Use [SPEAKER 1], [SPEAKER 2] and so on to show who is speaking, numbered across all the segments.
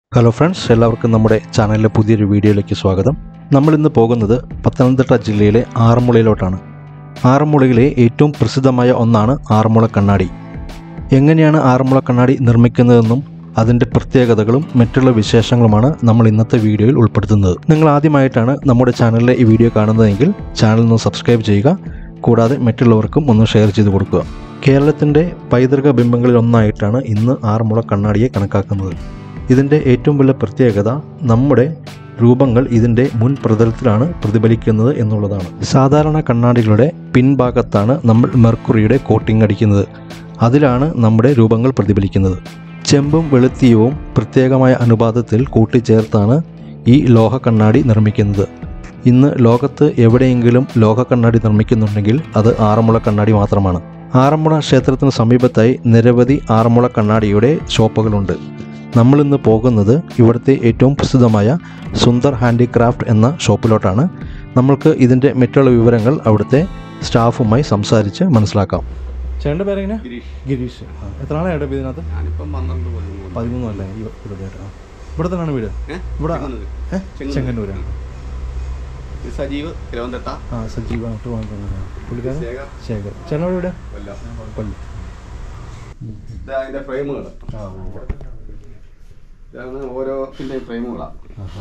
[SPEAKER 1] Hello friends എല്ലാവർക്കും നമ്മുടെ ചാനലിലെ പുതിയൊരു വീഡിയോയിലേക്ക് സ്വാഗതം നമ്മൾ ഇന്ന് പോകുന്നത് പത്തനംതിട്ട ജില്ലയിലെ ആറന്മുളയിലോട്ടാണ് ആറന്മുളയിലെ ഏറ്റവും പ്രസിദ്ധമായ ഒന്നാണ് ആറന്മുള കണ്ണാടി എങ്ങനെയാണ് ആറന്മുള കണ്ണാടി നിർമ്മിക്കുന്നതെന്നും അതിൻ്റെ പ്രത്യേകതകളും മറ്റുള്ള വിശേഷങ്ങളുമാണ് നമ്മൾ ഇന്നത്തെ വീഡിയോയിൽ ഉൾപ്പെടുത്തുന്നത് നിങ്ങൾ ആദ്യമായിട്ടാണ് നമ്മുടെ ചാനലിലെ ഈ വീഡിയോ കാണുന്നതെങ്കിൽ ചാനൽ ഒന്ന് സബ്സ്ക്രൈബ് ചെയ്യുക കൂടാതെ മറ്റുള്ളവർക്കും ഒന്ന് ഷെയർ ചെയ്ത് കൊടുക്കുക കേരളത്തിൻ്റെ പൈതൃക ബിംബങ്ങളിൽ ഒന്നായിട്ടാണ് ഇന്ന് ആറന്മുള കണ്ണാടിയെ കണക്കാക്കുന്നത് ഇതിൻ്റെ ഏറ്റവും വലിയ പ്രത്യേകത നമ്മുടെ രൂപങ്ങൾ ഇതിൻ്റെ മുൻ പ്രതലത്തിലാണ് പ്രതിഫലിക്കുന്നത് എന്നുള്ളതാണ് സാധാരണ കണ്ണാടികളുടെ പിൻഭാഗത്താണ് നമ്മൾ മെർക്കുറിയുടെ കോട്ടിംഗ് അടിക്കുന്നത് അതിലാണ് നമ്മുടെ രൂപങ്ങൾ പ്രതിഫലിക്കുന്നത് ചെമ്പും വെളുത്തിയവും പ്രത്യേകമായ അനുപാതത്തിൽ കൂട്ടിച്ചേർത്താണ് ഈ ലോഹ കണ്ണാടി നിർമ്മിക്കുന്നത് ഇന്ന് ലോകത്ത് എവിടെയെങ്കിലും ലോഹ കണ്ണാടി നിർമ്മിക്കുന്നുണ്ടെങ്കിൽ അത് ആറന്മുള കണ്ണാടി മാത്രമാണ് ആറന്മുള ക്ഷേത്രത്തിന് സമീപത്തായി നിരവധി ആറന്മുള കണ്ണാടിയുടെ ഷോപ്പുകളുണ്ട് നമ്മളിന്ന് പോകുന്നത് ഇവിടുത്തെ ഏറ്റവും പ്രസിദ്ധമായ സുന്ദർ ഹാൻഡിക്രാഫ്റ്റ് എന്ന ഷോപ്പിലോട്ടാണ് നമ്മൾക്ക് ഇതിൻ്റെ മറ്റുള്ള വിവരങ്ങൾ അവിടുത്തെ സ്റ്റാഫുമായി സംസാരിച്ച് മനസ്സിലാക്കാം ചേട്ടൻ്റെ പേരെങ്ങനെ
[SPEAKER 2] ഗിരീഷ്
[SPEAKER 1] ഗിരീഷ് എത്ര നാളായിട്ട് ഇതിനകത്ത്
[SPEAKER 2] ഞാനിപ്പം പന്ത്രണ്ട് കൊല്ലം
[SPEAKER 1] പതിമൂന്നല്ലേ ഈ ഇവിടെയായിട്ട് ഇവിടെ തന്നെയാണ് വീട്
[SPEAKER 2] ഏഹ്
[SPEAKER 1] ഇവിടെ
[SPEAKER 2] ചെങ്ങന്നൂര്.
[SPEAKER 1] ഏഹ്
[SPEAKER 2] ചെങ്ങന്നൂര്.
[SPEAKER 1] ചെങ്ങന്നൂരാണ്
[SPEAKER 2] ഇത് സജീവ് തിരുവനന്തപുരത്ത
[SPEAKER 1] ആ സജീവ പുള്ളിക്കാരൻ
[SPEAKER 2] ശേഖർ
[SPEAKER 1] ശേഖർ ചേട്ടനോട് ഇവിടെ
[SPEAKER 2] കൊല്ലം
[SPEAKER 1] കൊല്ലം
[SPEAKER 2] ഇത് അതിന്റെ ഫ്രെയിമുകൾ
[SPEAKER 1] ആ
[SPEAKER 2] ഇതാണ് ഓരോത്തിന്റെ ഫ്രെയിമുകളാണ്
[SPEAKER 1] ആ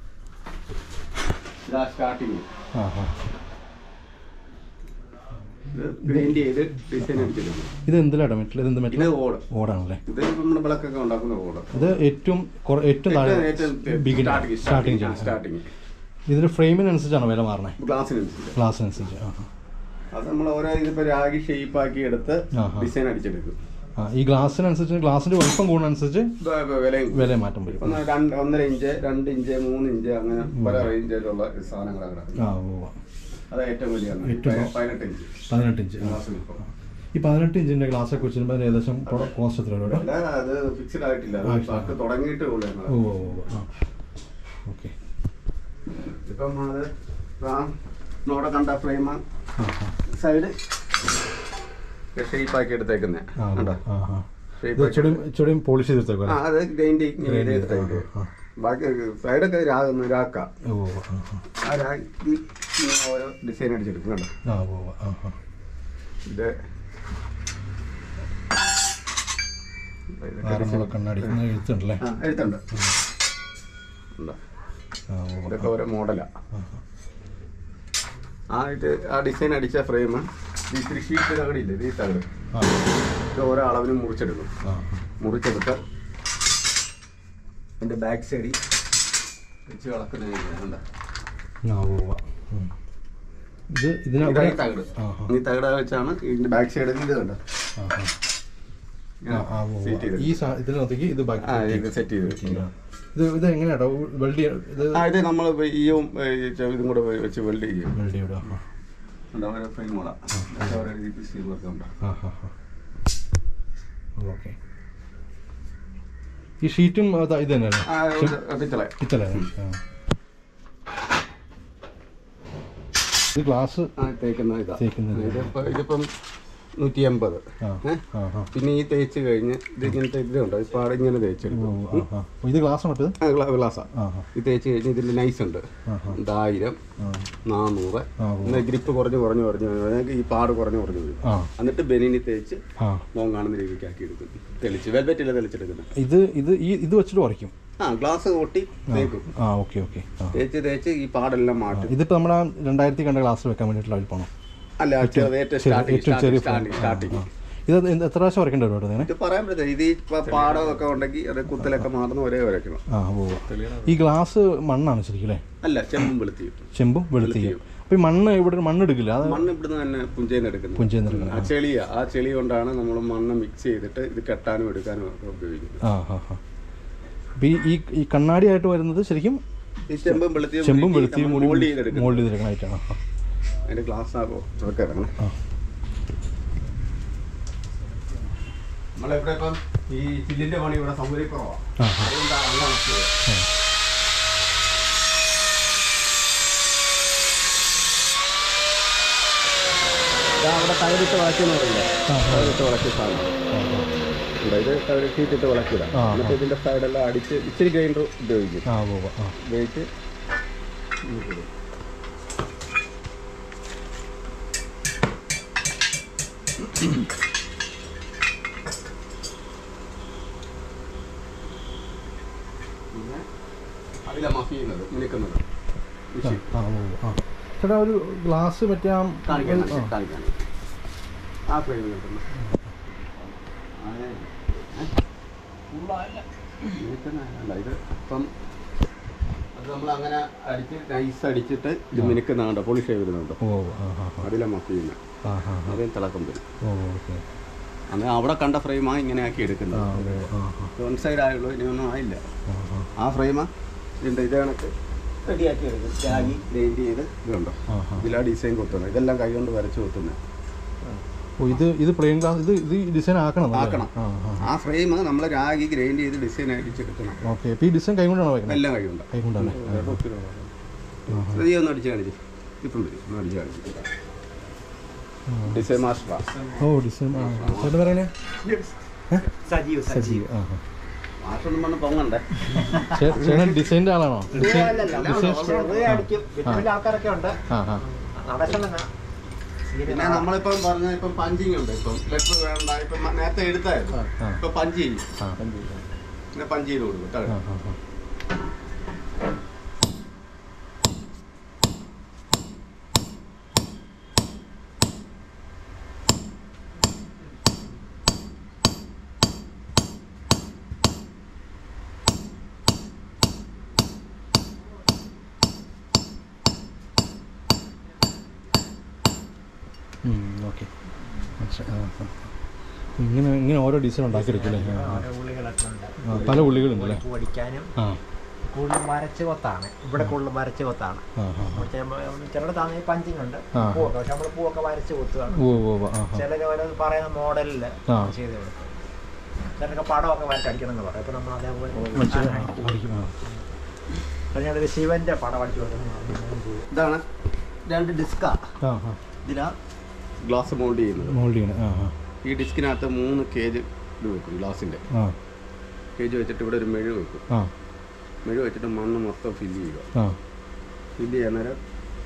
[SPEAKER 2] ഇതാ സ്റ്റാർട്ടിങ്
[SPEAKER 1] ആ ആ
[SPEAKER 2] ഇത് ഗ്രൈൻഡ് ചെയ്ത് ഡിസൈൻ അടിച്ചെടുക്കും
[SPEAKER 1] ഇത് എന്തിലാട്ടോ മെറ്റൽ ഇത് എന്ത് മെറ്റൽ
[SPEAKER 2] ഇത് ഓട്
[SPEAKER 1] ഓടാണല്ലേ
[SPEAKER 2] ഇത് നമ്മുടെ വിളക്കൊക്കെ ഉണ്ടാക്കുന്ന ഓട്
[SPEAKER 1] ഇത് ഏറ്റവും കുറ- ഏറ്റവും താഴെ ബിഗിനിങ് സ്റ്റാർട്ടിങ് ചെയ്യും
[SPEAKER 2] സ്റ്റാർട്ടിങ്
[SPEAKER 1] ഇതിന്റെ ഫ്രെയിമിനനുസരിച്ചാണോ വില മാറണേ
[SPEAKER 2] ഗ്ലാസ്സിനനുസരിച്ച്
[SPEAKER 1] ഗ്ലാസ്സിനനുസരിച്ച് ആ
[SPEAKER 2] അത് നമ്മൾ ഓരോ ഇതിപ്പോ രാഗി ഷേപ്പ് ആക്കി എടുത്ത്
[SPEAKER 1] ആഹാ.
[SPEAKER 2] ഡിസൈൻ അടിച്ചെടുക്കും
[SPEAKER 1] ആ ഈ ഗ്ലാസ്സിനനുസരിച്ച് ഗ്ലാസിന്റെ വലിപ്പം കൂടുന്നതനുസരിച്ച്
[SPEAKER 2] ഇത് വിലയും
[SPEAKER 1] വില മാറ്റം വരും
[SPEAKER 2] ഒന്ന് രണ്ട് ഒന്നര ഇഞ്ച് രണ്ട് ഇഞ്ച് മൂന്ന് ഇഞ്ച് അങ്ങനെ പല റേഞ്ചിലുള്ള സാധനങ്ങളാണ് കിടക്കുന്നത്
[SPEAKER 1] ആ ഓ
[SPEAKER 2] അത് ഏറ്റവും വലിയ എണ്ണം.
[SPEAKER 1] ഏറ്റവും-
[SPEAKER 2] പതിനെട്ട് ഇഞ്ച്
[SPEAKER 1] പതിനെട്ട് ഇഞ്ച് ആ.
[SPEAKER 2] ഗ്ലാസ് വലിപ്പം.
[SPEAKER 1] ഈ പതിനെട്ട് ഇഞ്ചിന്റെ ഗ്ലാസ് ഒക്കെ വെച്ചിരുമ്പോൾ അതിന് ഏകദേശം കോസ്റ്റ് എത്ര രൂപ
[SPEAKER 2] അല്ല, അത് ഫിക്സഡ് ആയിട്ടില്ല അത്
[SPEAKER 1] ആയിട്ടില്ല.
[SPEAKER 2] വർക്ക് തുടങ്ങിയിട്ടേ ഉള്ളൂ ഞങ്ങൾ
[SPEAKER 1] ഓ ഓ ഓ, ആ ഓക്കെ
[SPEAKER 2] ഇപ്പം അത് ആ നമ്മുടെ കണ്ട ഫ്രെയിം
[SPEAKER 1] ആ ആ
[SPEAKER 2] സൈഡ് ഷേപ്പ് ആക്കി എടുത്തേക്കുന്നേ
[SPEAKER 1] ആ
[SPEAKER 2] കണ്ടോ?
[SPEAKER 1] ആ ആ
[SPEAKER 2] Shape
[SPEAKER 1] ഇത്
[SPEAKER 2] ആക്കി
[SPEAKER 1] ഇച്ചിരിയും ഇച്ചിരിയും പോളിഷ് ചെയ്തെടുത്തേക്കും
[SPEAKER 2] ആ അത് ഗ്രൈൻഡ്
[SPEAKER 1] Grind ചെയ്ത്,
[SPEAKER 2] എടുത്തേക്ക്
[SPEAKER 1] ആ,
[SPEAKER 2] ബാക്കി സൈഡൊക്കെ രാകുന്ന രാക്ക
[SPEAKER 1] ഓ ഓ, ആ ആ.
[SPEAKER 2] ആ രാക്കി ഇങ്ങനെ ഓരോ ഡിസൈൻ അടിച്ചെടുക്കും കണ്ടോ
[SPEAKER 1] ആ ഓ ഓ, ആ ആ
[SPEAKER 2] ഇത്
[SPEAKER 1] ആറന്മുള കണ്ണാടി എന്ന് എഴുത്തുണ്ടല്ലേ
[SPEAKER 2] ആ എഴുത്തുണ്ട് ഉണ്ടോ
[SPEAKER 1] ആ ഓ
[SPEAKER 2] ഇതൊക്കെ ഓരോ മോഡലാ
[SPEAKER 1] ആ, ആ.
[SPEAKER 2] ആ ഇത് ആ ഡിസൈൻ അടിച്ച ഫ്രെയിം ഈ ഷീറ്റ് തകടില്ലേ ഇത് ഈ തകട്
[SPEAKER 1] ആ
[SPEAKER 2] ഇത് ഓരോ അളവിനും മുറിച്ചെടുക്കും
[SPEAKER 1] ആ
[SPEAKER 2] മുറിച്ചെടുത്ത് എൻ്റെ ബാക്ക് സൈഡിൽ വെച്ച് കളക്കുന്ന ഉണ്ട്
[SPEAKER 1] ആ ഓ ഓ. ഉം. ഇത് ഇതിന്
[SPEAKER 2] ഇതാ ഈ
[SPEAKER 1] അവിടെ-
[SPEAKER 2] തകട്
[SPEAKER 1] ആ ആ
[SPEAKER 2] ഈ തകട വെച്ചാണ് ഇതിന്റെ ബാക്ക് സൈഡിൽ ഇത് കണ്ടോ
[SPEAKER 1] ആ ആ. ആ, ആ, ഉവ്വ്
[SPEAKER 2] സെറ്റ്
[SPEAKER 1] ഉവ്വ്.
[SPEAKER 2] ചെയ്ത്
[SPEAKER 1] ഈ സാ- ഇതിനകത്തേക്ക് ഇത് ബാക്കി
[SPEAKER 2] ആ
[SPEAKER 1] fit
[SPEAKER 2] ഇത് സെറ്റ് ചെയ്ത് വെക്കും.
[SPEAKER 1] ചെയ്യും. ഇത് ഇത് എങ്ങനെയാട്ടോ വെൽഡ് ഇത്
[SPEAKER 2] ആ ഇത് നമ്മൾ ഈയും ഏ, ഈ ചെ- ഇതും കൂടെ വെച്ച് വെൽഡ് ചെയ്യും
[SPEAKER 1] വെൽഡ് ചെയ്യൂടാ ആ
[SPEAKER 2] ഉണ്ട്, ഓരോ ഫ്രെയിം കൂടെ ഓരോ രീതി സ്റ്റീൽ വർക്ക് ഉണ്ട്
[SPEAKER 1] ആ ആ ആ ഓക്കെ ഈ ഷീറ്റും അതാ ഇത് തന്നെയല്ലേ
[SPEAKER 2] ആ ഇത് പിച്ചളെ
[SPEAKER 1] ഇത്തല്ലേ ആ ഇത് ഗ്ലാസ്
[SPEAKER 2] ആ തേക്കുന്ന ഇതാ
[SPEAKER 1] തേക്കുന്നത്.
[SPEAKER 2] ഇതിപ്പോ ഇതിപ്പം നൂറ്റി എൺപത്
[SPEAKER 1] ആ
[SPEAKER 2] ഏ?
[SPEAKER 1] ആ ആ
[SPEAKER 2] പിന്നെ ഈ തേച്ച് കഴിഞ്ഞ് ഇത് ഇങ്ങനത്തെ ഇതുണ്ട് ഇപ്പൊ അവിടെ ഇങ്ങനെ
[SPEAKER 1] ഓ,
[SPEAKER 2] തേച്ചെടുക്കും
[SPEAKER 1] ആ, ആ. ഓ, ഇത് ഗ്ലാസ് ആണ് ഇത്
[SPEAKER 2] ആ, ഗ്ലാ- ഗ്ലാസ്സാ
[SPEAKER 1] ആ ആ
[SPEAKER 2] ഇത് തേച്ച് കഴിഞ്ഞ് ഇതിൽ നൈസ് ഉണ്ട്
[SPEAKER 1] ആ ആ
[SPEAKER 2] ഇത് ആയിരം
[SPEAKER 1] ആ
[SPEAKER 2] നാനൂറ്
[SPEAKER 1] ആ, ഓ.
[SPEAKER 2] എന്നാൽ ഗ്രിപ്പ് കുറഞ്ഞ് കുറഞ്ഞ് കുറഞ്ഞ് വരും. അതായത് ഈ പാട് കുറഞ്ഞ് കുറഞ്ഞ് വരും
[SPEAKER 1] ആ
[SPEAKER 2] എന്നിട്ട് ബെനിനി തേച്ച്
[SPEAKER 1] ആ
[SPEAKER 2] ലോങ് കാണുന്ന രീതിക്ക് ആക്കി എടുക്കും തെളിച്ച് വെൽവെറ്റില്ല തെളിച്ചെടുക്കുന്നത്
[SPEAKER 1] ഇത് ഇത് ഈ ഇത് വെച്ചിട്ട് ഉറയ്ക്കും
[SPEAKER 2] ആ ഗ്ലാസ് കൂട്ടി തേക്കും
[SPEAKER 1] ആ ഓക്കെ ഓക്കെ ആ
[SPEAKER 2] തേച്ച് തേച്ച് ഈ പാടെല്ലാം മാറ്റും
[SPEAKER 1] ഇതിപ്പോൾ നമ്മൾ ആ രണ്ടായിരത്തി കണ്ട ഗ്ലാസ് വെക്കാൻ വേണ്ടിയിട്ടുള്ള വലിപ്പമാണോ
[SPEAKER 2] അല്ല ചെറുത് ഏറ്റവും സ്റ്റാർട്ടിങ്
[SPEAKER 1] ഏറ്റവും ചെറിയ
[SPEAKER 2] സ്റ്റാർട്ടിങ് സ്റ്റാർട്ടിങ്
[SPEAKER 1] ഇത് എന്ത് എത്ര പ്രാവശ്യം വരയ്ക്കേണ്ടി വരും കേട്ടോ ഇതിനെ
[SPEAKER 2] ഇത് പറയാൻ പറ്റില്ല ഇത് ഈ പ- പാടമൊക്കെ ഉണ്ടെങ്കിൽ അത് കുത്തലൊക്കെ മാറുന്ന ഒരേ വരയ്ക്കണം
[SPEAKER 1] ആ ഓ ഈ ഗ്ലാസ് മണ്ണാണ് ശരിക്കും അല്ലേ
[SPEAKER 2] അല്ല ചെമ്പും വെളുത്തിയും
[SPEAKER 1] ചെമ്പും വെളുത്തിയും അപ്പോൾ ഈ മണ്ണ് ഇവിടെ മണ്ണ് എടുക്കില്ല അത്
[SPEAKER 2] മണ്ണ് ഇവിടുന്ന് തന്നെ പുഞ്ചേന്ന് എടുക്കുന്നത്
[SPEAKER 1] പുഞ്ചയിൽ നിന്ന്
[SPEAKER 2] ആ ചെളിയാ ആ ചെളി കൊണ്ടാണ് നമ്മൾ മണ്ണ് മിക്സ് ചെയ്തിട്ട് ഇത് കെട്ടാനും എടുക്കാനും ഒക്കെ ഉപയോഗിക്കുന്നത്
[SPEAKER 1] ആ ആ ആ അപ്പോൾ ഈ ഈ ഈ കണ്ണാടിയായിട്ട് വരുന്നത് ശരിക്കും
[SPEAKER 2] ഈ ചെമ്പും വെളുത്തിയും
[SPEAKER 1] ചെമ്പും വെളുത്തിയും കൂടി
[SPEAKER 2] മോൾഡ് ചെയ്തെടുക്കുന്നത്
[SPEAKER 1] മോൾഡ് ചെയ്തെടുക്കണമായിട്ടാണ് ആ
[SPEAKER 2] അതിന്റെ ഗ്ലാസ് ആകോ അതൊക്കെ ഇറങ്ങണം
[SPEAKER 1] ആ
[SPEAKER 2] നമ്മളിവിടെ ഇപ്പം ഈ ചില്ലിന്റെ പണി ഇവിടെ സൗകര്യക്കുറവാണ്
[SPEAKER 1] ആ
[SPEAKER 2] അതുകൊണ്ടാണ് അങ്ങനെ വെച്ചത്. ഇതാ അവിടെ തകരിട്ട് വളയ്ക്കുന്ന പറയില്ലേ
[SPEAKER 1] ആ, ആ.
[SPEAKER 2] തകരിട്ട് വളയ്ക്കുന്ന സാധനം
[SPEAKER 1] ആ, ആ.
[SPEAKER 2] ഉണ്ട്. ഇത് ഒരു ഷീറ്റിട്ട് വിളക്കിടാം
[SPEAKER 1] ആ,
[SPEAKER 2] എന്നിട്ട് ഇതിന്റെ സൈഡെല്ലാം അടിച്ച് ഇച്ചിരി ഗ്രൈൻഡർ ഉപയോഗിക്കും
[SPEAKER 1] ആ ഉവ്വ് ഉവ്വ്. ആ
[SPEAKER 2] ഉപയോഗിച്ച് ഇങ്ങോട്ട് ഇടും. പിന്നെ അതിലാ മഫി ചെയ്യുന്നത് മിനുക്കുന്നത് മിഷീൻ.
[SPEAKER 1] ആ ഉവ്വ് ഉവ്വ്. ആ ചേട്ടാ ഒരു ഗ്ലാസ് മറ്റേ ആ
[SPEAKER 2] കാണിക്കാൻ
[SPEAKER 1] ആ.
[SPEAKER 2] കാണിക്കാൻ ആ ഫ്രെയിം കിട്ടുന്നു ഇത് ഇപ്പം അത് നമ്മൾ അങ്ങനെ അടിച്ച് നൈസ് അടിച്ചിട്ട് ഇത് മിനുക്കുന്നുണ്ടോ പോളിഷ് ചെയ്തിരുന്നുണ്ടോ
[SPEAKER 1] ഓ ആ ഹാ ഹാ
[SPEAKER 2] അതിലെ മഫ് ചെയ്യുന്നത്
[SPEAKER 1] ആ ഹാ ഹാ
[SPEAKER 2] അതേ തിളക്കം വരും
[SPEAKER 1] ഓ ഓക്കെ
[SPEAKER 2] അന്ന് അവിടെ കണ്ട ഫ്രെയിമാണ് ഇങ്ങനെ ആക്കി
[SPEAKER 1] ആ
[SPEAKER 2] എടുക്കുന്നത്
[SPEAKER 1] ഓ ആ ഹാ
[SPEAKER 2] വൺ സൈഡ് ആയുള്ളൂ ഇനിയൊന്നും ആയില്ല
[SPEAKER 1] ആ ഹാ
[SPEAKER 2] ആ ഫ്രെയിമാ ഇതിൻ്റെ ഇത് കണക്ക് റെഡിയാക്കി എടുക്കും ചാകി ഗ്രൈൻഡ് ചെയ്ത് ഇതുണ്ടോ
[SPEAKER 1] ആ ഹാ
[SPEAKER 2] ഇതിലാ ഡിസൈൻ കൊത്തുന്നത് ഇതെല്ലാം കൈ കൊണ്ട് വരച്ച് കൊത്തുന്നത്
[SPEAKER 1] ഓ ഇത് ഇത് പ്ലെയിൻ ഗ്ലാസ് ഇത് ഇത് ഡിസൈൻ ആക്കണം അല്ലേ?
[SPEAKER 2] ആക്കണം.
[SPEAKER 1] ആ ആ
[SPEAKER 2] ആ ഫ്രെയിം നമ്മൾ രാഗി ഗ്രൈൻഡ് ചെയ്ത് ഡിസൈൻ അടിച്ചെടുക്കണം
[SPEAKER 1] ഓക്കെ ഇപ്പോൾ ഈ ഡിസൈൻ കൈ കൊണ്ടാണോ വയ്ക്കുന്നത്
[SPEAKER 2] എല്ലാം കൈ കൊണ്ട്
[SPEAKER 1] കൈ കൊണ്ടാണ്
[SPEAKER 2] നീ ഒന്ന് അടിച്ച് കാണിച്ച് ഇപ്പം വരും ഒന്ന് അടിച്ച് കാണിച്ച് ഡിസൈൻ മാസ്റ്ററാ
[SPEAKER 1] ഓ ഡിസൈൻ ആ ചേട്ടൻ പറയണേ
[SPEAKER 3] സജീവ്
[SPEAKER 1] സജീവ് ആ ആ.
[SPEAKER 2] മാസ്റ്റർ ഒന്നും പറഞ്ഞ് പൊങ്ങണ്ടേ
[SPEAKER 1] ചേ- ചേട്ടൻ ഡിസൈൻ്റെ ആളാണോ ഡിസൈൻ
[SPEAKER 3] ചെറുതെ അടിക്കും വലിയ ആൾക്കാരൊക്കെ ഉണ്ട്
[SPEAKER 1] ആ ആ
[SPEAKER 3] നടക്കുന്ന
[SPEAKER 2] പിന്നെ നമ്മളിപ്പം പറഞ്ഞ ഇപ്പം പഞ്ചിങ് ഉണ്ട് ഇപ്പം ലെറ്റർ വേണ്ട ഇപ്പം മ- നേരത്തെ എഴുത്തായിരുന്നു
[SPEAKER 1] ആ.
[SPEAKER 2] ഇപ്പൊ പഞ്ച് ചെയ്യും
[SPEAKER 1] ആ
[SPEAKER 2] പിന്നെ പഞ്ച് ചെയ്ത് കൊടുക്കും
[SPEAKER 1] ആ
[SPEAKER 2] കേട്ടോ
[SPEAKER 1] ആ ആ ഓക്കെ ഇങ്ങനെ ഇങ്ങനെ ഓരോ ഡിസൈൻ ഉണ്ടാക്കിയെടുക്കും അല്ലേ ആ,
[SPEAKER 3] ഓരോ ഉള്ളികളൊക്കെ ഉണ്ട്
[SPEAKER 1] ആ, പല ഉള്ളികളുണ്ടല്ലേ
[SPEAKER 3] പൂ അടിക്കാനും
[SPEAKER 1] ആ
[SPEAKER 3] കൂടുതലും വരച്ച് കൊത്താണ് ഇവിടെ കൂടുതലും വരച്ച് കൊത്താണ്
[SPEAKER 1] ആ ആ ആ.
[SPEAKER 3] ചിലടത്താണെങ്കിൽ പഞ്ചിങ് ഉണ്ട്
[SPEAKER 1] ആ.
[SPEAKER 3] പൂവൊക്കെ പക്ഷെ നമ്മൾ പൂവൊക്കെ വരച്ച് കൊത്തുകയാണ്
[SPEAKER 1] ഓ ഓ ഓ, ആ ആ
[SPEAKER 3] ചിലർ ഓരോ പറയുന്ന മോഡലിൽ
[SPEAKER 1] ആ.
[SPEAKER 3] ചെയ്ത് കൊടുക്കും ചിലർക്ക് പടമൊക്കെ വരച്ചടിക്കണം എന്ന് പറയും അപ്പോൾ നമ്മൾ അതേപോലെ
[SPEAKER 1] മനസ്സിലായി. ആ, അടിക്കും. ആ.
[SPEAKER 3] ഞാനൊരു ശിവന്റെ പടം അടിച്ചു കൊടുക്കുന്നത്
[SPEAKER 2] ഇതാണ് രണ്ട് ഡിസ്കാ
[SPEAKER 1] ആ ആ
[SPEAKER 2] ഇതിലാ ഗ്ലാസ് മോൾഡ് ചെയ്യുന്നത്
[SPEAKER 1] മോൾഡ് ചെയ്യണം ആ ആ
[SPEAKER 2] ഈ ഡിസ്കിനകത്ത് മൂന്ന് കേജ് ഇത് വെക്കും ഗ്ലാസിന്റെ
[SPEAKER 1] ആ
[SPEAKER 2] കേജ് വെച്ചിട്ട് ഇവിടെ ഒരു മെഴു വെക്കും
[SPEAKER 1] ആ
[SPEAKER 2] മെഴു വെച്ചിട്ട് മണ്ണ് മൊത്തം ഫില്ല് ചെയ്യുക
[SPEAKER 1] ആ
[SPEAKER 2] ഫില്ല് ചെയ്യാൻ നേരം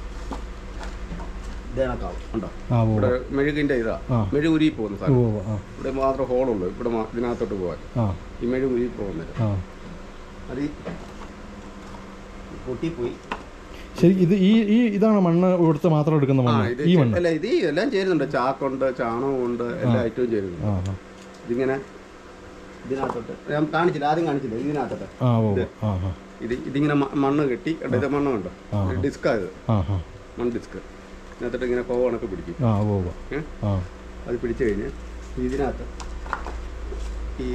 [SPEAKER 2] ഇതേണക്കാവും ഉണ്ടോ
[SPEAKER 1] ആ ഓ
[SPEAKER 2] ഇവിടെ മെഴുകിന്റെ ഇതാ
[SPEAKER 1] ആ.
[SPEAKER 2] മെഴു ഉരുകി പോകുന്ന
[SPEAKER 1] ഓ
[SPEAKER 2] സാധനം
[SPEAKER 1] ഓ, ആ
[SPEAKER 2] ഇവിടെ മാത്രം ഹോളുള്ളൂ ഇവിടെ മാ- ഇതിനകത്തോട്ട് പോകാൻ
[SPEAKER 1] ആ
[SPEAKER 2] ഈ മെഴു ഉരുകി പോകുന്നത്
[SPEAKER 1] ആ
[SPEAKER 2] അത് ഈ പൊട്ടിപ്പോയി
[SPEAKER 1] ശരി ഇത് ഈ ഈ ഇതാണ് മണ്ണ് ഇവിടുത്തെ മാത്രം എടുക്കുന്ന
[SPEAKER 2] ആ
[SPEAKER 1] മണ്ണ്
[SPEAKER 2] ഇത്
[SPEAKER 1] ഈ
[SPEAKER 2] ചെ-
[SPEAKER 1] മണ്ണ്
[SPEAKER 2] അല്ല ഇത് ഈ എല്ലാം ചേരുന്നുണ്ട് ചാക്കുണ്ട് ചാണകമുണ്ട് എല്ലാ ഐറ്റവും ചേരുന്നുണ്ട്
[SPEAKER 1] ആ ആ
[SPEAKER 2] ഇതിങ്ങനെ ഇതിനകത്തോട്ട് ഞാൻ കാണിച്ചില്ല ആദ്യം കാണിച്ചില്ല ഇതിനകത്തോട്ട്
[SPEAKER 1] ആ ഓ
[SPEAKER 2] ഇത്.
[SPEAKER 1] ആ ആ
[SPEAKER 2] ഇത് ഇതിങ്ങനെ മ- മണ്ണ് കെട്ടി കണ്ടോ ഇത് മണ്ണ് കണ്ടോ
[SPEAKER 1] ആ.
[SPEAKER 2] ഡിസ്കാ ഇത്
[SPEAKER 1] ആ ആ
[SPEAKER 2] മൺ ഡിസ്ക് ഇതിനകത്തോട്ട് ഇങ്ങനെ കോവ കണക്ക് പിടിക്കും
[SPEAKER 1] ആ ഓ ഓ
[SPEAKER 2] ഏ?
[SPEAKER 1] ആ
[SPEAKER 2] അത് പിടിച്ചു കഴിഞ്ഞ് ഇതിനകത്ത് ഈ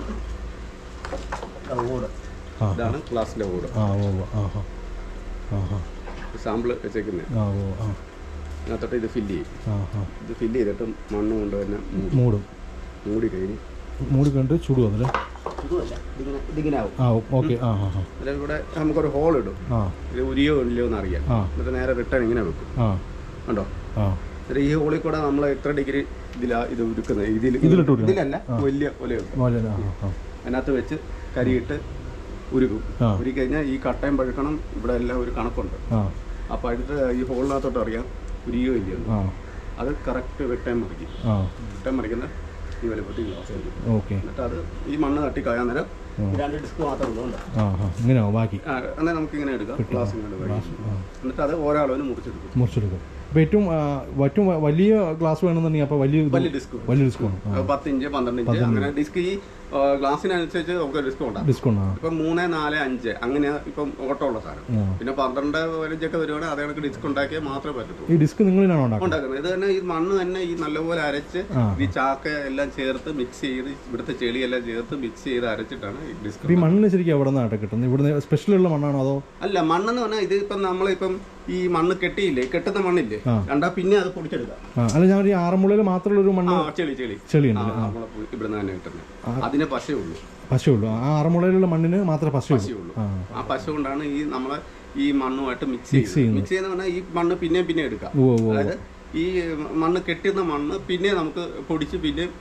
[SPEAKER 2] ഓട്
[SPEAKER 1] ആ
[SPEAKER 2] ഇതാണ് ക്ലാസ്സിലെ ഓട്
[SPEAKER 1] ആ ഓ ഓ ആ ആ ആ ആ
[SPEAKER 2] സാമ്പിൾ വെച്ചേക്കുന്നത്
[SPEAKER 1] ആ ഓ ആ
[SPEAKER 2] ഇതിനകത്തോട്ട് ഇത് ഫില്ല് ചെയ്യും
[SPEAKER 1] ആ ആ
[SPEAKER 2] ഇത് ഫില്ല് ചെയ്തിട്ട് മണ്ണ് കൊണ്ട് തന്നെ മൂടി
[SPEAKER 1] മൂടും
[SPEAKER 2] മൂടി കഴിഞ്ഞ്
[SPEAKER 1] മൂടി കണ്ട് ചൂട് വന്നില്ലേ
[SPEAKER 2] ഇതുമല്ല ഇതിങ്ങനെ ഇതിങ്ങനെ ആവും
[SPEAKER 1] ആ ഓക്കെ ആ ആ ആ
[SPEAKER 2] അതിൽ ഇവിടെ നമുക്കൊരു ഹോൾ ഇടും
[SPEAKER 1] ആ
[SPEAKER 2] ഇത് ഉരിയോ ഇല്ലയോ എന്ന് അറിയാം
[SPEAKER 1] ആ.
[SPEAKER 2] എന്നിട്ട് നേരെ റിട്ടേൺ ഇങ്ങനെ വെക്കും
[SPEAKER 1] ആ
[SPEAKER 2] കണ്ടോ
[SPEAKER 1] ആ
[SPEAKER 2] എന്നിട്ട് ഈ ഹോളിൽ കൂടെ നമ്മൾ എത്ര ഡിഗ്രി ഇതിലാ ഇത് ഉരുക്കുന്നത് ഇതിൽ
[SPEAKER 1] ഇതിലിട്ട് ഉരുക്കണം?
[SPEAKER 2] ഇതിലല്ല വലിയ ഒല വെക്കും
[SPEAKER 1] മോലെ ആ ആ
[SPEAKER 2] അതിനകത്ത് വെച്ച് കരിയിട്ട് ഉരുക്കും
[SPEAKER 1] ആ.
[SPEAKER 2] ഉരുക്കി കഴിഞ്ഞാൽ ഈ കട്ടയും പഴുക്കണം ഇവിടെ എല്ലാം ഒരു കണക്കുണ്ട്
[SPEAKER 1] ആ
[SPEAKER 2] ആ പഴുത്ത് ഈ ഹോളിനകത്തോട്ട് അറിയാം ഉരിയോ ഇല്ലയോ എന്ന്.
[SPEAKER 1] ആ
[SPEAKER 2] അത് കറക്റ്റ് റിട്ടേൺ മറിക്കും
[SPEAKER 1] ആ
[SPEAKER 2] റിട്ടേൺ മറിക്കുന്ന ഈ വലുപ്പത്തിൽ ഗ്ലാസ് ആയിരിക്കും
[SPEAKER 1] ഓക്കെ
[SPEAKER 2] എന്നിട്ട് അത് ഈ മണ്ണ് തട്ടി കായാൻ നേരം
[SPEAKER 1] ആ.
[SPEAKER 2] ഈ രണ്ട് ഡിസ്ക് മാത്രം ഉള്ളതുകൊണ്ട്
[SPEAKER 1] ആ ആ ഇങ്ങനെയാവും ബാക്കി
[SPEAKER 2] എന്നാൽ നമുക്ക് ഇങ്ങനെ എടുക്കാം ഗ്ലാസ് ഇങ്ങനെ കഴിയും
[SPEAKER 1] ആ
[SPEAKER 2] എന്നിട്ട് അത് ഓരോ അളവിന് മുറിച്ചെടുക്കും
[SPEAKER 1] മുറിച്ചെടുക്കും അപ്പോൾ ഏറ്റവും ആ, ഏറ്റവും വ- വലിയ ഗ്ലാസ് വേണമെന്നുണ്ടെങ്കിൽ അപ്പോൾ വലിയ ഇത്
[SPEAKER 2] വലിയ ഡിസ്ക്
[SPEAKER 1] വലിയ ഡിസ്കൗണ്ട് ആ
[SPEAKER 2] പത്ത് ഇഞ്ച് പന്ത്രണ്ട് ഇഞ്ച് അങ്ങനെ ഡിസ്ക് ഈ ആ, ഗ്ലാസിനനുസരിച്ച് നമുക്ക് ഡിസ്ക് ഉണ്ടാകും
[SPEAKER 1] ഡിസ്കൗണ്ട് ആ
[SPEAKER 2] ഇപ്പം മൂന്ന് നാല് അഞ്ച് അങ്ങനെ ഇപ്പം ഓട്ടമുള്ള സാധനം
[SPEAKER 1] ആ.
[SPEAKER 2] പിന്നെ പന്ത്രണ്ട് പതിനഞ്ചൊക്കെ വരുവാണെങ്കിൽ അതേ കണക്ക് ഡിസ്ക് ഉണ്ടാക്കിയാൽ മാത്രമേ പറ്റത്തുള്ളൂ
[SPEAKER 1] ഈ ഡിസ്ക് നിങ്ങളിനാണോ ഉണ്ടാക്കുന്നത്
[SPEAKER 2] ഉണ്ടാക്കുന്നത് ഇത് തന്നെ ഈ മണ്ണ് തന്നെ ഈ നല്ലപോലെ അരച്ച്
[SPEAKER 1] ആ.
[SPEAKER 2] ഈ ചാക്ക എല്ലാം ചേർത്ത് മിക്സ് ചെയ്ത് ഇവിടുത്തെ ചെളിയെല്ലാം ചേർത്ത് മിക്സ് ചെയ്ത് അരച്ചിട്ടാണ് ഈ ഡിസ്ക്
[SPEAKER 1] അപ്പോൾ ഈ മണ്ണ് ശരിക്കും എവിടെ നിന്നാണ് കിട്ടുന്നത് ഇവിടുന്ന് സ്പെഷ്യലുള്ള മണ്ണാണോ അതോ
[SPEAKER 2] അല്ല മണ്ണെന്ന് പറഞ്ഞാൽ ഇത് ഇപ്പം നമ്മളിപ്പം ഈ മണ്ണ് കെട്ടിയില്ലേ കെട്ടുന്ന മണ്ണില്ലേ
[SPEAKER 1] ആ.
[SPEAKER 2] കണ്ടാ പിന്നെ അത് പൊടിച്ചെടുക്കാം
[SPEAKER 1] ആ അല്ല ഞാൻ ഈ ആറന്മുളയിൽ മാത്രമുള്ള ഒരു
[SPEAKER 2] ആ
[SPEAKER 1] മണ്ണ്
[SPEAKER 2] ചെളി ചെളി
[SPEAKER 1] ചെളിയുണ്ട്
[SPEAKER 2] ആ, നമ്മളെ പു- ഇവിടുന്ന് തന്നെ കിട്ടുന്നത് അതിന് പശയുള്ളൂ
[SPEAKER 1] പശയുള്ളൂ ആ ആറന്മുളയിലുള്ള മണ്ണിന് മാത്രമേ പശയുള്ളൂ
[SPEAKER 2] പശയുള്ളൂ
[SPEAKER 1] ആ
[SPEAKER 2] ആ പശ കൊണ്ടാണ് ഈ നമ്മളെ ഈ മണ്ണുമായിട്ട് മിക്സ്
[SPEAKER 1] ചെയ്യുന്നത്.
[SPEAKER 2] ചെയ്യുന്നത് മിക്സ് ചെയ്യുന്ന പറഞ്ഞാൽ ഈ മണ്ണ് പിന്നെയും പിന്നെ എടുക്കാം
[SPEAKER 1] ഓ ഓ
[SPEAKER 2] അതായത് ഈ മണ്ണ് കെട്ടുന്ന മണ്ണ് പിന്നെ നമുക്ക് പൊടിച്ച് പിന്നെ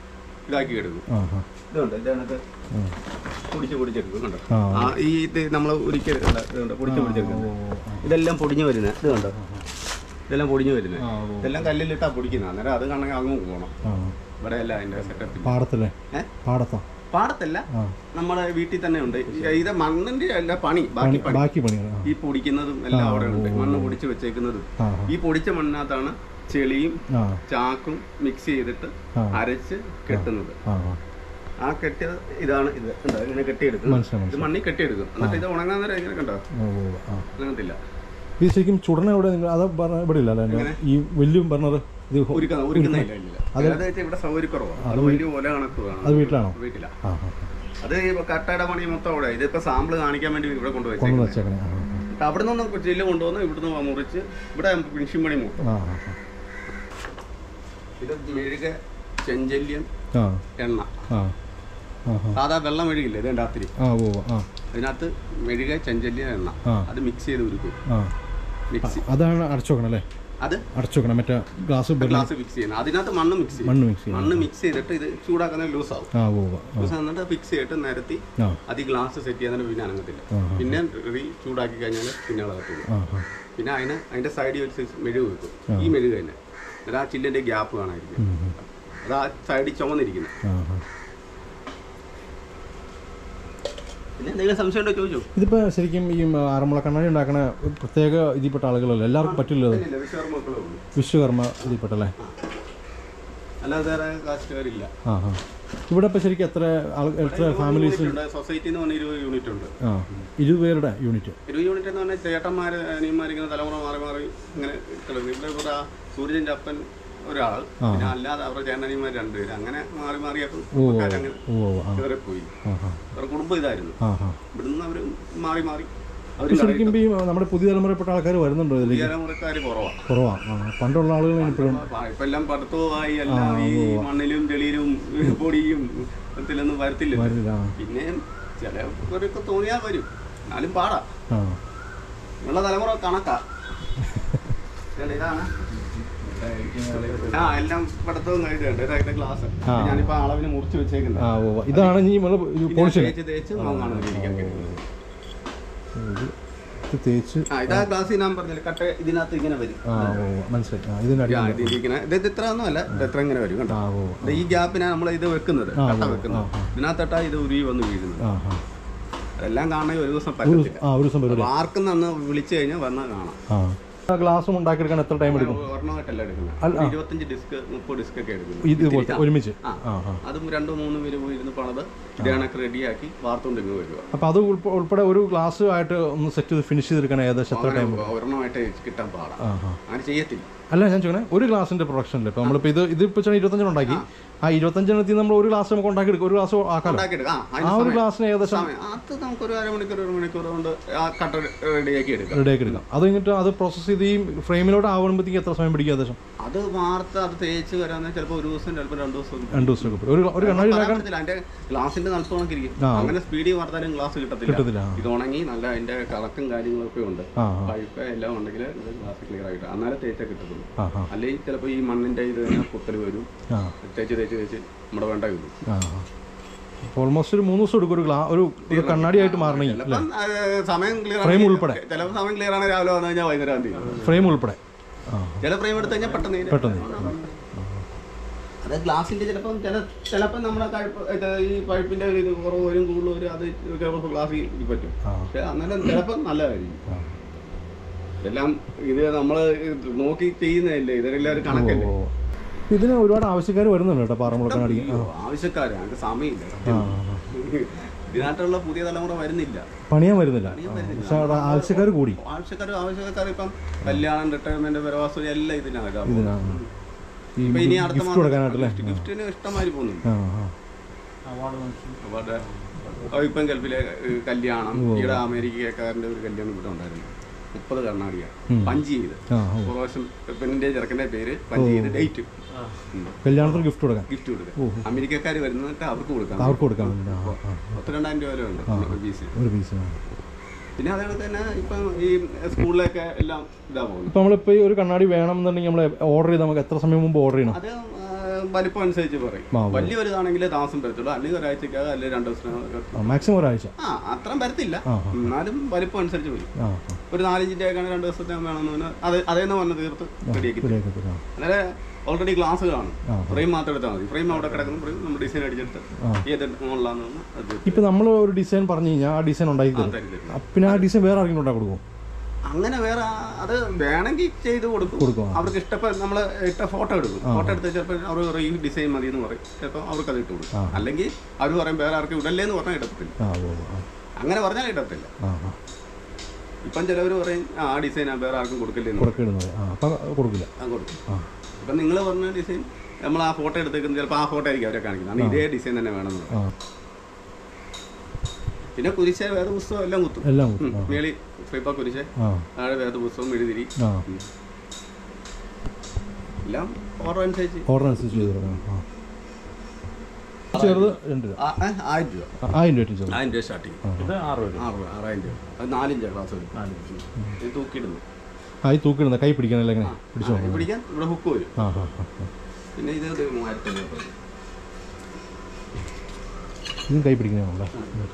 [SPEAKER 2] ഇതാക്കി എടുക്കും
[SPEAKER 1] ആ ഹാ
[SPEAKER 2] ഇതുണ്ട് ഇതിനകത്ത്
[SPEAKER 1] ആ.
[SPEAKER 2] പൊടിച്ച് പൊടിച്ചെടുക്കും കണ്ടോ
[SPEAKER 1] ആ.
[SPEAKER 2] ആ ഈ ഇത് നമ്മൾ ഒരിക്കൽ ഇതുണ്ട് പൊടിച്ച് പൊടിച്ചെടുക്കുന്നത്
[SPEAKER 1] ഓ, ആ.
[SPEAKER 2] ഇതെല്ലാം പൊടിഞ്ഞു വരുന്നത് ഇത് കണ്ടോ ഇതെല്ലാം പൊടിഞ്ഞു വരുന്നത്
[SPEAKER 1] ആ, ഓ.
[SPEAKER 2] ഇതെല്ലാം കല്ലിലിട്ടാ പൊടിക്കുന്നത് അന്നേരം അത് കണെങ്കിൽ അങ്ങ് പോകണം
[SPEAKER 1] ആ
[SPEAKER 2] ഇവിടെ അല്ല അതിന്റെ സെറ്റപ്പ്
[SPEAKER 1] പാടത്തല്ലേ
[SPEAKER 2] ഏഹ്
[SPEAKER 1] പാടത്താ
[SPEAKER 2] പാടത്തല്ല
[SPEAKER 1] ആ
[SPEAKER 2] നമ്മുടെ വീട്ടിൽ തന്നെ ഉണ്ട് ഇത് മണ്ണിന്റെ അല്ല പണി ബാക്കി
[SPEAKER 1] പണി
[SPEAKER 2] പണി
[SPEAKER 1] ബാക്കി പണികൾ ആ
[SPEAKER 2] ഈ പൊടിക്കുന്നതും എല്ലാം അവിടെ ഉണ്ട് മണ്ണ് പൊടിച്ച് വെച്ചേക്കുന്നതും
[SPEAKER 1] ആ
[SPEAKER 2] ഈ പൊടിച്ച മണ്ണിനകത്താണ് ചെളിയും
[SPEAKER 1] ആ
[SPEAKER 2] ചാക്കും മിക്സ് ചെയ്തിട്ട്
[SPEAKER 1] ആ.
[SPEAKER 2] അരച്ച് കെട്ടുന്നത്
[SPEAKER 1] ആ ആ
[SPEAKER 2] ആ കെട്ടിയത് ഇതാണ് ഇത് കണ്ടോ ഇങ്ങനെ കെട്ടിയെടുക്കും
[SPEAKER 1] മനസ്സിലായി
[SPEAKER 2] ഇത് മണ്ണിൽ കെട്ടിയെടുക്കും എന്നിട്ട് ഇത് ഉണങ്ങാൻ നേരം ഇങ്ങനെ കണ്ടോ
[SPEAKER 1] ഓ ഓ ആ
[SPEAKER 2] ഉണങ്ങത്തില്ല
[SPEAKER 1] ഇത് ശരിക്കും ചുടന എവിടെ നിങ്ങൾ അത് പറഞ്ഞ ഇവിടെ ഇല്ല അല്ലേ
[SPEAKER 2] എങ്ങനെ?
[SPEAKER 1] ഈ വലിയ ബർണർ ഇത് ഹോ-
[SPEAKER 2] ഒരുക്കുന്ന ഒരുക്കുന്നില്ല ഇല്ല അതായത് വെച്ചാൽ ഇവിടെ സൗകര്യക്കുറവാണ് അത് വലിയ ഓല കണക്ക് വേണം
[SPEAKER 1] അത് വീട്ടിലാണോ
[SPEAKER 2] വീട്ടില
[SPEAKER 1] ആ ആ
[SPEAKER 2] അത് ഈ കട്ടയുടെ പണി മൊത്തം അവിടെ ഇതിപ്പോ സാമ്പിൾ കാണിക്കാൻ വേണ്ടി ഇവിടെ
[SPEAKER 1] കൊണ്ടു
[SPEAKER 2] കൊണ്ടുവച്ചേക്കുന്നത്
[SPEAKER 1] വെച്ചേക്കണേ ആ
[SPEAKER 2] എന്നിട്ട് അവിടെ നിന്ന് ജില്ല കൊണ്ടുവന്ന് ഇവിടുന്ന് മുറിച്ച് ഇവിടെ ഫിനിഷിംഗ് പണി മുട്ടും
[SPEAKER 1] ആ ആ
[SPEAKER 2] ഇത് മെഴുക ചെഞ്ചല്യം
[SPEAKER 1] ആ
[SPEAKER 2] എണ്ണ
[SPEAKER 1] ആ ആ ആ
[SPEAKER 2] സാധാ വെള്ളം മെഴുകില്ല ഇത് രാത്രി
[SPEAKER 1] ആ ഓ ആ
[SPEAKER 2] അതിനകത്ത് മെഴുക ചെഞ്ചല്യം എണ്ണ
[SPEAKER 1] ആ.
[SPEAKER 2] അത് മിക്സ് ചെയ്ത് ഉരുക്കും
[SPEAKER 1] ആ
[SPEAKER 2] മിക്സ്
[SPEAKER 1] അതാണ് അടച്ചു വെക്കണം അല്ലേ
[SPEAKER 2] അത്
[SPEAKER 1] അടച്ചു വെക്കണം മറ്റേ ഗ്ലാസ്
[SPEAKER 2] ഗ്ലാസ് മിക്സ് ചെയ്യുന്നത് അതിനകത്ത് മണ്ണ് മിക്സ് ചെയ്യും
[SPEAKER 1] മണ്ണ് മിക്സ് ചെയ്യണം
[SPEAKER 2] മണ്ണ് മിക്സ് ചെയ്തിട്ട് ഇത് ചൂടാക്കുന്ന ലൂസ് ആവും
[SPEAKER 1] ആ ഓ ആ
[SPEAKER 2] ലൂസ് എന്നിട്ട് ഫിക്സ് ചെയ്തിട്ട് നിരത്തി
[SPEAKER 1] ആ
[SPEAKER 2] അത് ഈ ഗ്ലാസ് സെറ്റ് ചെയ്യാൻ പിന്നെ അനങ്ങത്തില്ല
[SPEAKER 1] ആ,
[SPEAKER 2] പിന്നെ റീ ചൂടാക്കി കഴിഞ്ഞാൽ പിന്നെ ഇളകത്തുള്ളൂ
[SPEAKER 1] ആ ആ
[SPEAKER 2] പിന്നെ അതിന് അതിന്റെ സൈഡിൽ ഒരു സൈസ് മെഴുക് വെക്കും ഈ മെഴുക് തന്നെ എന്നിട്ട് ആ ചില്ലിന്റെ ഗ്യാപ്പ് കാണാതിരിക്കും
[SPEAKER 1] ഉം, ഉം.
[SPEAKER 2] അത് ആ സൈഡിൽ ചുമന്നിരിക്കുന്നത്
[SPEAKER 1] ആ ആ
[SPEAKER 2] പിന്നെ എന്തെങ്കിലും സംശയം ഉണ്ടോ ചോദിച്ചു
[SPEAKER 1] ഇതിപ്പോൾ ശരിക്കും ഈ ആറന്മുള കണ്ണാടി ഉണ്ടാക്കണ ഒരു പ്രത്യേക ഇതിൽപ്പെട്ട ആളുകളല്ലേ എല്ലാവർക്കും പറ്റില്ല അത്
[SPEAKER 2] ഇല്ല വിശ്വർമ്മക്കളേ ഉള്ളൂ
[SPEAKER 1] വിശ്വകർമ്മ ഇതിൽപ്പെട്ടല്ലേ
[SPEAKER 2] അല്ലാതെ വേറെ കാസ്റ്റുകാരില്ല
[SPEAKER 1] ആ ആ ഇവിടെ ഇപ്പോൾ ശരിക്കും എത്ര ആൾ എത്ര ഫാമിലീസ്
[SPEAKER 2] സൊസൈറ്റി എന്ന് പറഞ്ഞ ഇരുപത് യൂണിറ്റ് ഉണ്ട്
[SPEAKER 1] ആ ഇരുപത് പേരുടെ യൂണിറ്റ്
[SPEAKER 2] ഇരുപത് യൂണിറ്റ് എന്ന് പറഞ്ഞാൽ ചേട്ടന്മാർ അനിയന്മാർ ഇങ്ങനെ തലമുറ മാറി മാറി ഇങ്ങനെ കിടക്കുന്നു ഇവിടെ ഇവിടെ ആ സൂര്യൻ്റെ അപ്പൻ ഒരാൾ പിന്നെ അല്ലാതെ അവരുടെ ചേട്ടനിയന്മാർ രണ്ടുപേര് അങ്ങനെ മാറി മാറിയപ്പോൾ അങ്ങനെ
[SPEAKER 1] ഓ ആ
[SPEAKER 2] കയറിപ്പോയി
[SPEAKER 1] ആ ആ
[SPEAKER 2] അവരുടെ കുടുംബം ഇതായിരുന്നു
[SPEAKER 1] ആ ആ
[SPEAKER 2] ഇവിടുന്ന് അവർ മാറി മാറി അവർ
[SPEAKER 1] ഇപ്പൊ ശരിക്കും ഇപ്പൊ ഈ നമ്മുടെ പുതിയ തലമുറയിൽപ്പെട്ട ആൾക്കാർ വരുന്നുണ്ടോ ഇതിലേക്ക്
[SPEAKER 2] തലമുറക്കാർ കുറവാണ്
[SPEAKER 1] കുറവാ ആ പണ്ടുള്ള ആളുകൾ ഇപ്പോഴും
[SPEAKER 2] ഇപ്പൊ എല്ലാം പഠിത്തവുമായി എല്ലാം ഈ മണ്ണിലും ചെളിയിലും പൊടിയും ഇതിലൊന്നും വരത്തില്ല
[SPEAKER 1] വരില്ല ആ
[SPEAKER 2] പിന്നെ ചിലവരൊക്കെ തോന്നിയാൽ വരും എന്നാലും പാടാ
[SPEAKER 1] ആ
[SPEAKER 2] ഉള്ള തലമുറ കണക്കാ ഇതുണ്ട്, ഇതാണ് ആ എല്ലാം പഠിത്തവും കഴിഞ്ഞിട്ടുണ്ട് ഇതായിട്ട് ക്ലാസ്
[SPEAKER 1] ആ.
[SPEAKER 2] ഞാനിപ്പോ അളവിന് മുറിച്ച് വെച്ചേക്കുന്നത്
[SPEAKER 1] ആ ഓ ഇതാണ് ഈ നമ്മൾ പോളിഷ്
[SPEAKER 2] തേച്ച് തേച്ച് മോങ്ങാണ് ഇരിക്കാൻ കഴിയുന്നത്
[SPEAKER 1] ഇത് തേച്ച്
[SPEAKER 2] ആ ഇതാ ക്ലാസ് ഞാൻ പറഞ്ഞില്ല കട്ട ഇതിനകത്ത് ഇങ്ങനെ വരും
[SPEAKER 1] ആ ഓ മനസ്സിലായി ആ ഇതിൻ്റെ
[SPEAKER 2] ആ,
[SPEAKER 1] അടി
[SPEAKER 2] ഇത് ഇരിക്കണ ഇത് ഇത്ര ഒന്നും അല്ല ഇത് ഇത്ര ഇങ്ങനെ വരും കണ്ടോ
[SPEAKER 1] ആ ഓ
[SPEAKER 2] ദേ ഈ ഗ്യാപ്പിനാണ് നമ്മൾ ഇത് വെക്കുന്നത്
[SPEAKER 1] ആ,
[SPEAKER 2] കട്ട
[SPEAKER 1] ഓ,
[SPEAKER 2] വെക്കുന്നത്
[SPEAKER 1] ആ, ആ.
[SPEAKER 2] ഇതിനകത്തോട്ടാ ഇത് ഉരുവി വന്ന് വീഴുന്നത്
[SPEAKER 1] ആ ആ
[SPEAKER 2] അതെല്ലാം കാണണമെങ്കിൽ ഒരു ദിവസം
[SPEAKER 1] ഒരു
[SPEAKER 2] പറ്റത്തില്ല
[SPEAKER 1] ആ ഒരു ദിവസം പരിപാടി
[SPEAKER 2] അപ്പൊ ആർക്കും അന്ന് വിളിച്ചു കഴിഞ്ഞാൽ വന്നാൽ കാണാം
[SPEAKER 1] ആ ഗ്ലാസും ഉണ്ടാക്കിയെടുക്കാൻ എത്ര ടൈം എടുക്കും
[SPEAKER 2] ഒരെണ്ണമായിട്ടല്ല എടുക്കുന്നത്
[SPEAKER 1] അല്ല,
[SPEAKER 2] ഒരു ഇരുപത്തഞ്ച് ഡിസ്ക് മുപ്പത് ഡിസ്ക് ഒക്കെ എടുക്കുന്നത്
[SPEAKER 1] ഇതുപോലത്തെ ഒരുമിച്ച്
[SPEAKER 2] ആ.
[SPEAKER 1] ആ ആ
[SPEAKER 2] അതും രണ്ടോ മൂന്നോ പേര് പോയി ഇരുന്ന് പണത് ഇതേണക്ക് റെഡിയാക്കി വാർത്തുകൊണ്ട് ഇങ്ങ് വരിക
[SPEAKER 1] അപ്പോൾ അത് ഉൾപ്പെ- ഉൾപ്പെടെ ഒരു ഗ്ലാസ് ആയിട്ട് ഒന്ന് സെറ്റ് ചെയ്ത് ഫിനിഷ് ചെയ്തെടുക്കാൻ ഏകദേശം എത്ര ടൈം
[SPEAKER 2] അങ്ങനെ ഒരെണ്ണമായിട്ട് കിട്ടാൻ പാടാം
[SPEAKER 1] ആ ആ
[SPEAKER 2] അങ്ങനെ ചെയ്യത്തില്ല
[SPEAKER 1] അല്ല ഞാൻ ചോദിക്കണേ ഒരു ഗ്ലാസിന്റെ പ്രൊഡക്ഷനിൽ ഇപ്പോൾ നമ്മളിപ്പോൾ ഇത് ഇതിപ്പോൾ വെച്ചാൽ ഇരുപത്തഞ്ചെണ്ണം ഉണ്ടാക്കി ആ ഇരുപത്തഞ്ചെണ്ണത്തിൽ നമ്മൾ ഒരു ഗ്ലാസ് നമുക്ക് ഉണ്ടാക്കി എടുക്കും ഒരു ഗ്ലാസ് ആക്കാലോ
[SPEAKER 2] ഉണ്ടാക്കിയെടുക്കാം ആ,
[SPEAKER 1] ആ
[SPEAKER 2] അതിന്
[SPEAKER 1] ഒരു
[SPEAKER 2] സമയം-
[SPEAKER 1] ഗ്ലാസ്സിന് ഏകദേശം
[SPEAKER 2] സമയം അത് നമുക്ക് ഒരു അരമണിക്കൂർ ഒരു മണിക്കൂർ കൊണ്ട് ആ കട്ട റെഡിയാക്കി എടുക്കാം
[SPEAKER 1] റെഡിയാക്കി എടുക്കാം അത് കഴിഞ്ഞിട്ട് അത് പ്രോസസ്സ് ചെയ്ത് ഈ ഫ്രെയിമിലോട്ട് ആവുമ്പോഴത്തേക്ക് എത്ര സമയം പിടിക്കും ഏകദേശം
[SPEAKER 2] അത് വാർത്ത അത് തേച്ച് വരാന്ന് ചിലപ്പോൾ ഒരു ദിവസം ചിലപ്പോൾ രണ്ട് ദിവസം
[SPEAKER 1] രണ്ട് ദിവസമൊക്കെ പിടിക്കും. ഒരു ഒരു കണ്ണാടി
[SPEAKER 2] പറയാൻ
[SPEAKER 1] ഉണ്ടാക്കാൻ
[SPEAKER 2] പറ്റത്തില്ല അതിന്റെ ഗ്ലാസിന്റെ നൽപ്പ് കണക്കിരിക്കും
[SPEAKER 1] ആ.
[SPEAKER 2] അങ്ങനെ സ്പീഡിൽ വാർത്താലും ഗ്ലാസ് കിട്ടത്തില്ല
[SPEAKER 1] കിട്ടത്തില്ല ആ.
[SPEAKER 2] ഇത് ഉണങ്ങി നല്ല അതിന്റെ കറക്കും കാര്യങ്ങളൊക്കെ ഉണ്ട്
[SPEAKER 1] ആ ആ
[SPEAKER 2] പൈപ്പ് എല്ലാം ഉണ്ടെങ്കിൽ ഗ്ലാസ് ക്ലിയർ ആയിട്ട് അന്നാലേ തേച്ചാൽ കിട്ടത്തുള്ളൂ
[SPEAKER 1] ആ ആ
[SPEAKER 2] അല്ലെങ്കിൽ ചിലപ്പോൾ ഈ മണ്ണിന്റെ ഇത് തന്നെ കുത്തൽ വരും
[SPEAKER 1] ആ
[SPEAKER 2] തേച്ച് തേച്ച് തേച്ച് നമ്മുടെ വേണ്ട വരും
[SPEAKER 1] ആ ഓൾമോസ്റ്റ് ഒരു മൂന്ന് ദിവസം എടുക്കും ഒരു ഗ്ലാ ഒരു ഒരു കണ്ണാടിയായിട്ട് മാറണമെങ്കിൽ അല്ലേ
[SPEAKER 2] ചിലപ്പം അത് സമയം ക്ലിയർ
[SPEAKER 1] Frame ഉൾപ്പെടെ.
[SPEAKER 2] ചിലപ്പോൾ സമയം ക്ലിയർ ആണ് രാവിലെ വന്നു കഴിഞ്ഞാൽ വൈകുന്നേരം തീരും
[SPEAKER 1] ഫ്രെയിം ഉൾപ്പെടെ ആ
[SPEAKER 2] ചില ഫ്രെയിം എടുത്ത് കഴിഞ്ഞാൽ പെട്ടെന്ന് തീരും.
[SPEAKER 1] പെട്ടെന്ന്
[SPEAKER 2] അത് ഗ്ലാസിന്റെ ചിലപ്പം ചില ചിലപ്പം നമ്മുടെ കഴുപ്പ് ഇത് ഈ പഴുപ്പിന്റെ ഇത് കുറവ് വരും കൂടുതൽ വരും അത് ചിലപ്പോൾ ഗ്ലാസ് പറ്റും
[SPEAKER 1] ആ
[SPEAKER 2] പക്ഷെ അന്നേരം ചിലപ്പം നല്ലതായിരിക്കും
[SPEAKER 1] ആ.
[SPEAKER 2] എല്ലാം ഇത് നമ്മൾ നോക്കി ചെയ്യുന്നതല്ലേ ഇതെല്ലാം ഒരു കണക്കല്ലേ
[SPEAKER 1] ഓ ഇതിന് ഒരുപാട് ആവശ്യക്കാർ വരുന്നുണ്ട് കേട്ടോ പാറമുള കണ്ണാടി ആ
[SPEAKER 2] ആവശ്യക്കാര് ഞങ്ങൾക്ക് സമയമില്ല
[SPEAKER 1] ആ, ആ.
[SPEAKER 2] ഇതിനകത്തുള്ള പുതിയ തലമുറ വരുന്നില്ല
[SPEAKER 1] പണിയാൻ വരുന്നില്ല പക്ഷെ അവിടെ ആവശ്യക്കാർ കൂടി
[SPEAKER 2] ആവശ്യക്കാർ ആവശ്യക്കാർ ഇപ്പം കല്യാണം റിട്ടയർമെന്റ് പരവാസം എല്ലാം ഇതിനാണ് ഇതാ പോകുന്നത്.
[SPEAKER 1] ഇതിനാണ് ഈ
[SPEAKER 2] ഇപ്പൊ ഇനി അടുത്ത
[SPEAKER 1] ഗിഫ്റ്റ് കൊടുക്കാനായിട്ടല്ലേ
[SPEAKER 2] മാസം ഗിഫ്റ്റിന് ഇഷ്ടമാതിരി പോകുന്നുണ്ട്
[SPEAKER 1] ആ ആ
[SPEAKER 2] അവരുടെ ഓ, ഇപ്പം ഗൾഫിലെ ഏഹ്, കല്യാണം ഈയിടെ അമേരിക്കക്കാരന്റെ ഒരു കല്യാണം ഇവിടെ ഉണ്ടായിരുന്നു മുപ്പത് കർണാടിയാണ് പഞ്ച് ചെയ്ത്
[SPEAKER 1] ആ ഓ
[SPEAKER 2] പ്രാവശ്യം പെണ്ണിന്റെ ചെറുക്കന്റെ പേര് പഞ്ച് ചെയ്ത് ഡേറ്റ്
[SPEAKER 1] കല്യാണത്തിന് ഗിഫ്റ്റ് കൊടുക്കാൻ
[SPEAKER 2] ഗിഫ്റ്റ് കൊടുക്കുക അമേരിക്കക്കാർ വരുന്നിട്ട് അവർക്ക് കൊടുക്കാം
[SPEAKER 1] അവർക്ക് കൊടുക്കാൻ വേണ്ടി ആ ആ
[SPEAKER 2] പത്ത് രണ്ടായിരം രൂപ വരെ ഉണ്ട് ഫീസ്
[SPEAKER 1] ഒരു പീസ്
[SPEAKER 2] പിന്നെ അതേപോലെ തന്നെ ഇപ്പം ഈ സ്കൂളിലൊക്കെ എല്ലാം ഇതാ പോകുന്നത്
[SPEAKER 1] ഇപ്പം നമ്മളിപ്പോൾ ഈ ഒരു കണ്ണാടി വേണം എന്നുണ്ടെങ്കിൽ നമ്മൾ ഓർഡർ ചെയ്ത് നമുക്ക് എത്ര സമയം മുമ്പ് ഓർഡർ ചെയ്യണം
[SPEAKER 2] അത് ആ, വലിപ്പം അനുസരിച്ച് പറയും
[SPEAKER 1] ആ, ഉവ്വ്.
[SPEAKER 2] വലിയ വലുതാണെങ്കിൽ താമസം വരത്തുള്ളൂ അല്ലെങ്കിൽ ഒരാഴ്ചക്കകം അല്ലെങ്കിൽ രണ്ട് ദിവസം
[SPEAKER 1] മാക്സിമം ഒരാഴ്ച
[SPEAKER 2] ആ അത്രയും വരത്തില്ല
[SPEAKER 1] ആ, ആ.
[SPEAKER 2] എന്നാലും വലിപ്പം അനുസരിച്ച് വരും
[SPEAKER 1] ആ
[SPEAKER 2] ഒരു നാലഞ്ചിൻ്റെ ഒക്കെ രണ്ട് ദിവസത്തെ വേണമെന്ന് പറഞ്ഞാൽ അത് അതേന്ന് പറഞ്ഞ് തീർത്ത് റെഡിയാക്കി തരും.
[SPEAKER 1] ശരിയാക്കി തരാം
[SPEAKER 2] അന്നേരം ഓൾറെഡി ഗ്ലാസ് കാണും
[SPEAKER 1] ആ.
[SPEAKER 2] ഫ്രെയിം മാത്രം എടുത്താൽ മതി ഫ്രെയിം അവിടെ കിടക്കുന്ന ഫ്രെയിം നമ്മൾ ഡിസൈൻ അടിച്ചെടുത്ത്
[SPEAKER 1] ആ.
[SPEAKER 2] ഏത് മുകളിലാന്ന് പറഞ്ഞാൽ അത് തീർത്ത്
[SPEAKER 1] ഇപ്പം നമ്മൾ ഒരു ഡിസൈൻ പറഞ്ഞു കഴിഞ്ഞാൽ ആ ഡിസൈൻ ഉണ്ടാക്കി
[SPEAKER 2] ആ,
[SPEAKER 1] തരും
[SPEAKER 2] തരും, തരും.
[SPEAKER 1] ആ, പിന്നെ ആ ഡിസൈൻ വേറെ ആർക്കെങ്കിലും ഉണ്ടാക്കി കൊടുക്കും
[SPEAKER 2] അങ്ങനെ വേറെ ആ- അത് വേണമെങ്കിൽ ചെയ്ത് കൊടുക്കും
[SPEAKER 1] കൊടുക്കും, ആ.
[SPEAKER 2] അവർക്ക് ഇഷ്ടപ്പെട്ട നമ്മൾ ഇട്ട ഫോട്ടോ എടുക്കും ഫോട്ടോ എടുത്ത് ചിലപ്പോൾ അവർ പറയും ഈ ഡിസൈൻ മതി എന്ന് പറയും ചിലപ്പോൾ അവർക്ക് അത് ഇട്ട് കൊടുക്കും
[SPEAKER 1] ആ.
[SPEAKER 2] അല്ലെങ്കിൽ അവർ പറയും വേറെ ആർക്കും ഇടല്ലേ എന്ന് പറഞ്ഞാൽ ഇടത്തില്ല
[SPEAKER 1] ആ ഓ ആ
[SPEAKER 2] അങ്ങനെ പറഞ്ഞാൽ ഇടത്തില്ല
[SPEAKER 1] ആ ആ
[SPEAKER 2] ഇപ്പം ചിലവർ പറയും ആ ഡിസൈൻ വേറെ ആർക്കും കൊടുക്കില്ലേ എന്ന് പറയും.
[SPEAKER 1] പുറക്കിടുന്നത് ആ അപ്പം കൊടുക്കില്ല
[SPEAKER 2] ആ കൊടുക്കും
[SPEAKER 1] ആ
[SPEAKER 2] ഇപ്പം നിങ്ങൾ പറഞ്ഞ ഡിസൈൻ നമ്മൾ ആ ഫോട്ടോ എടുത്തേക്കുന്നത് ചിലപ്പോൾ ആ ഫോട്ടോ ആയിരിക്കും അവരെ കാണിക്കുന്നത് അന്ന് ഇതേ ഡിസൈൻ തന്നെ വേണമെന്ന് പറയും
[SPEAKER 1] ആ
[SPEAKER 2] പിന്നെ കുരിശ വേറെ പുസ്തകം എല്ലാം കുത്തും
[SPEAKER 1] എല്ലാം
[SPEAKER 2] ഉം.
[SPEAKER 1] കൊടുക്കും
[SPEAKER 2] മേളി ഫ്രീപ്പ കുരിശ
[SPEAKER 1] ആ
[SPEAKER 2] താഴെ വേറെ പുസ്തകം എഴുതിരി
[SPEAKER 1] ആ
[SPEAKER 2] എല്ലാം ഓർഡർ അനുസരിച്ച്
[SPEAKER 1] ഓർഡർ അനുസരിച്ച് ചെയ്ത് കൊടുക്കണം ആ ചെറുത് രണ്ട് രൂപ
[SPEAKER 2] ആ, ആ, ആയിരം രൂപ
[SPEAKER 1] ആ, ആയിരം രൂപ ചെറുത്
[SPEAKER 2] ആയിരം രൂപ സ്റ്റാർട്ടിങ്
[SPEAKER 3] ഇത് ആറ് രൂപ
[SPEAKER 2] ആറ് ആറായിരം രൂപ അത് നാലിഞ്ചാ ക്ലാസ് വരും ഇത് തൂക്കിയിടുന്നു
[SPEAKER 1] ആ ഈ തൂക്കിടുന്ന കൈ പിടിക്കാനല്ലേ എങ്ങനെ പിടിച്ചോ
[SPEAKER 2] ആ, ഇത് പിടിക്കാൻ ഇവിടെ ഹുക്ക് വരും
[SPEAKER 1] ആ ആ ആ ആ.
[SPEAKER 2] പിന്നെ ഇത് ഇത് മൂവായിരത്തി അഞ്ഞൂറ്
[SPEAKER 1] ഇതും കൈ പിടിക്കണമല്ലേ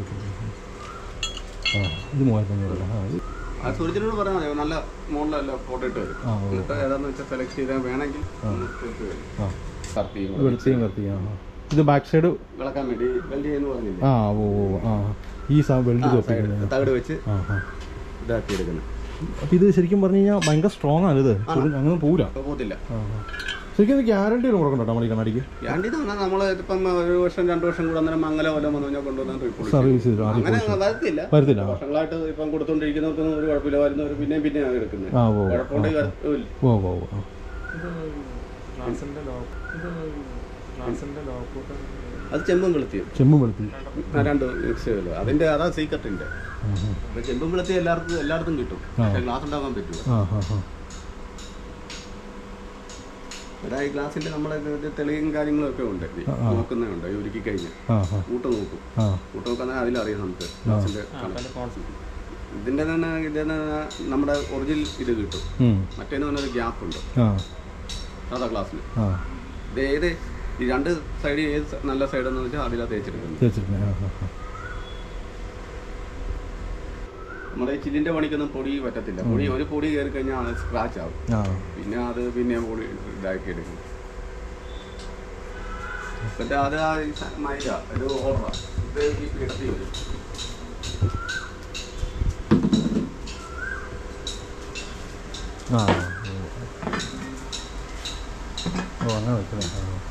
[SPEAKER 1] ആ ഇത് മൂവായിരത്തി അഞ്ഞൂറ് ആ ഇത്
[SPEAKER 2] ആ സുരജിനോട് പറയാൻ മതി നല്ല മോഡലല്ല ഫോട്ടോ ഇട്ട് വരും
[SPEAKER 1] ആ, ഓ.
[SPEAKER 2] എന്നിട്ട് ഏതാന്ന് വെച്ചാൽ സെലക്ട് ചെയ്താൽ വേണമെങ്കിൽ ഒന്ന് തീർത്ത് വരും
[SPEAKER 1] ആ
[SPEAKER 2] കറക്റ്റ് ചെയ്യും
[SPEAKER 1] വെളുത്തിയും കറുത്തിയും ആ ആ. ഇത് ബാക്ക് സൈഡ്
[SPEAKER 2] വിളക്കാൻ വേണ്ടി വെൽഡ് ചെയ്യുന്ന പറഞ്ഞില്ലേ
[SPEAKER 1] ആ ഓ ഓ ആ ഈ സാ വെൽഡ്
[SPEAKER 2] ആ,
[SPEAKER 1] തോപ്പിക്കുന്നത്
[SPEAKER 2] side തകിട് വെച്ച്
[SPEAKER 1] ആ ആ
[SPEAKER 2] ഇതാക്കി എടുക്കുന്നത്
[SPEAKER 1] അപ്പം ഇത് ശരിക്കും പറഞ്ഞു കഴിഞ്ഞാൽ ഭയങ്കര സ്ട്രോങ് ആണ് ഇത് ഒരു- അങ്ങനെ പോവില്ല
[SPEAKER 2] അപ്പോൾ പോകത്തില്ല
[SPEAKER 1] ആ ആ. ശരിക്കും ഇത് ഗ്യാരണ്ടി ഒന്നും കൊടുക്കണ്ടോ നമ്മൾ ഈ കണ്ണാടിക്ക്
[SPEAKER 2] രണ്ടി പറഞ്ഞാൽ നമ്മൾ ഇപ്പം ഒരു വർഷം രണ്ട് വർഷം കൂടെ അന്നേരം മംഗലം വല്ലതും വന്നു കഴിഞ്ഞാൽ കൊണ്ടുവന്നാൽ റിപ്പോർട്ട്
[SPEAKER 1] സർവീസ് ചെയ്തു ആദ്യം
[SPEAKER 2] അങ്ങനെ വരത്തില്ല
[SPEAKER 1] വരത്തില്ല ആ.
[SPEAKER 2] വർഷങ്ങളായിട്ട് ഇപ്പം കൊടുത്തോണ്ടിരിക്കുന്നവർക്കൊന്നും ഒരു കുഴപ്പമില്ല വരുന്നവർ പിന്നെയും പിന്നെയാണ് എടുക്കുന്നത്
[SPEAKER 1] ആ ഓ ഓ.
[SPEAKER 2] കുഴപ്പമുണ്ടെങ്കിൽ വരത്തില്ല.
[SPEAKER 1] ഓ ഓ ഓ ആ.
[SPEAKER 3] ഗ്ലാസിന്റെ ലോക്ക് ഇത് ഗ്ലാസിന്റെ ലോക്ക്
[SPEAKER 2] അത് ചെമ്പും വെളുത്തിയും
[SPEAKER 1] ചെമ്പും വെളുത്തി
[SPEAKER 2] ആ, രണ്ട് മിക്സ് ചെയ്തല്ലോ അതിന്റെ അതാ സീക്രട്ടിന്റെ
[SPEAKER 1] ആ ആ.
[SPEAKER 2] അപ്പൊ ചെമ്പും വെളുത്തി എല്ലായിടത്തും എല്ലായിടത്തും കിട്ടും പക്ഷേ ഗ്ലാസ് ഉണ്ടാക്കാൻ പറ്റുമോ
[SPEAKER 1] ആ ആ ആ
[SPEAKER 2] അതാ ഈ ഗ്ലാസിന്റെ നമ്മളെ ഇത് തെളിയും കാര്യങ്ങളും ഒക്കെ ഉണ്ട് ഇത് നോക്കുന്നുണ്ട് ഈ ഒരുക്കി കഴിഞ്ഞ്
[SPEAKER 1] ആ ആ
[SPEAKER 2] കൂട്ട് നോക്കും
[SPEAKER 1] ആ
[SPEAKER 2] കൂട്ട് നോക്കാൻ അതിലറിയാം നമുക്ക് ഗ്ലാസിന്റെ colour. ഇതിന്റെ തന്നെ ഇതിന് നമ്മുടെ ഒറിജിനൽ ഇത് കിട്ടും
[SPEAKER 1] ഉം.
[SPEAKER 2] മറ്റേന്ന് പറഞ്ഞൊരു ഗ്യാപ്പ് ഉണ്ട്
[SPEAKER 1] ആ
[SPEAKER 2] സാധാ ഗ്ലാസ്സിൽ
[SPEAKER 1] ആ
[SPEAKER 2] ഇത് ഏത് ഈ രണ്ട് സൈഡ് ഏത് സ- നല്ല സൈഡ് എന്ന് വെച്ചാൽ അതിലാ തേച്ചെടുക്കുന്നത്
[SPEAKER 1] തേച്ചിട്ടുണ്ട് ആ ആ ആ.
[SPEAKER 2] നമ്മുടെ ഈ ചില്ലിന്റെ പണിക്കൊന്നും പൊടി പറ്റത്തില്ല പൊടി ഒരു പൊടി കയറി കഴിഞ്ഞാൽ അത് സ്ക്രാച്ച് ആവും
[SPEAKER 1] ആ
[SPEAKER 2] പിന്നെ അത് പിന്നെ പൊടി ഇതാക്കി എടുക്കും എന്നിട്ട് അത് ആ ഈ സ- മൈദ ഒരു ഓർഡറാ ഇത് ഈ കിടത്തി വരും
[SPEAKER 1] ആ ഓ അങ്ങനെ വെക്കണേ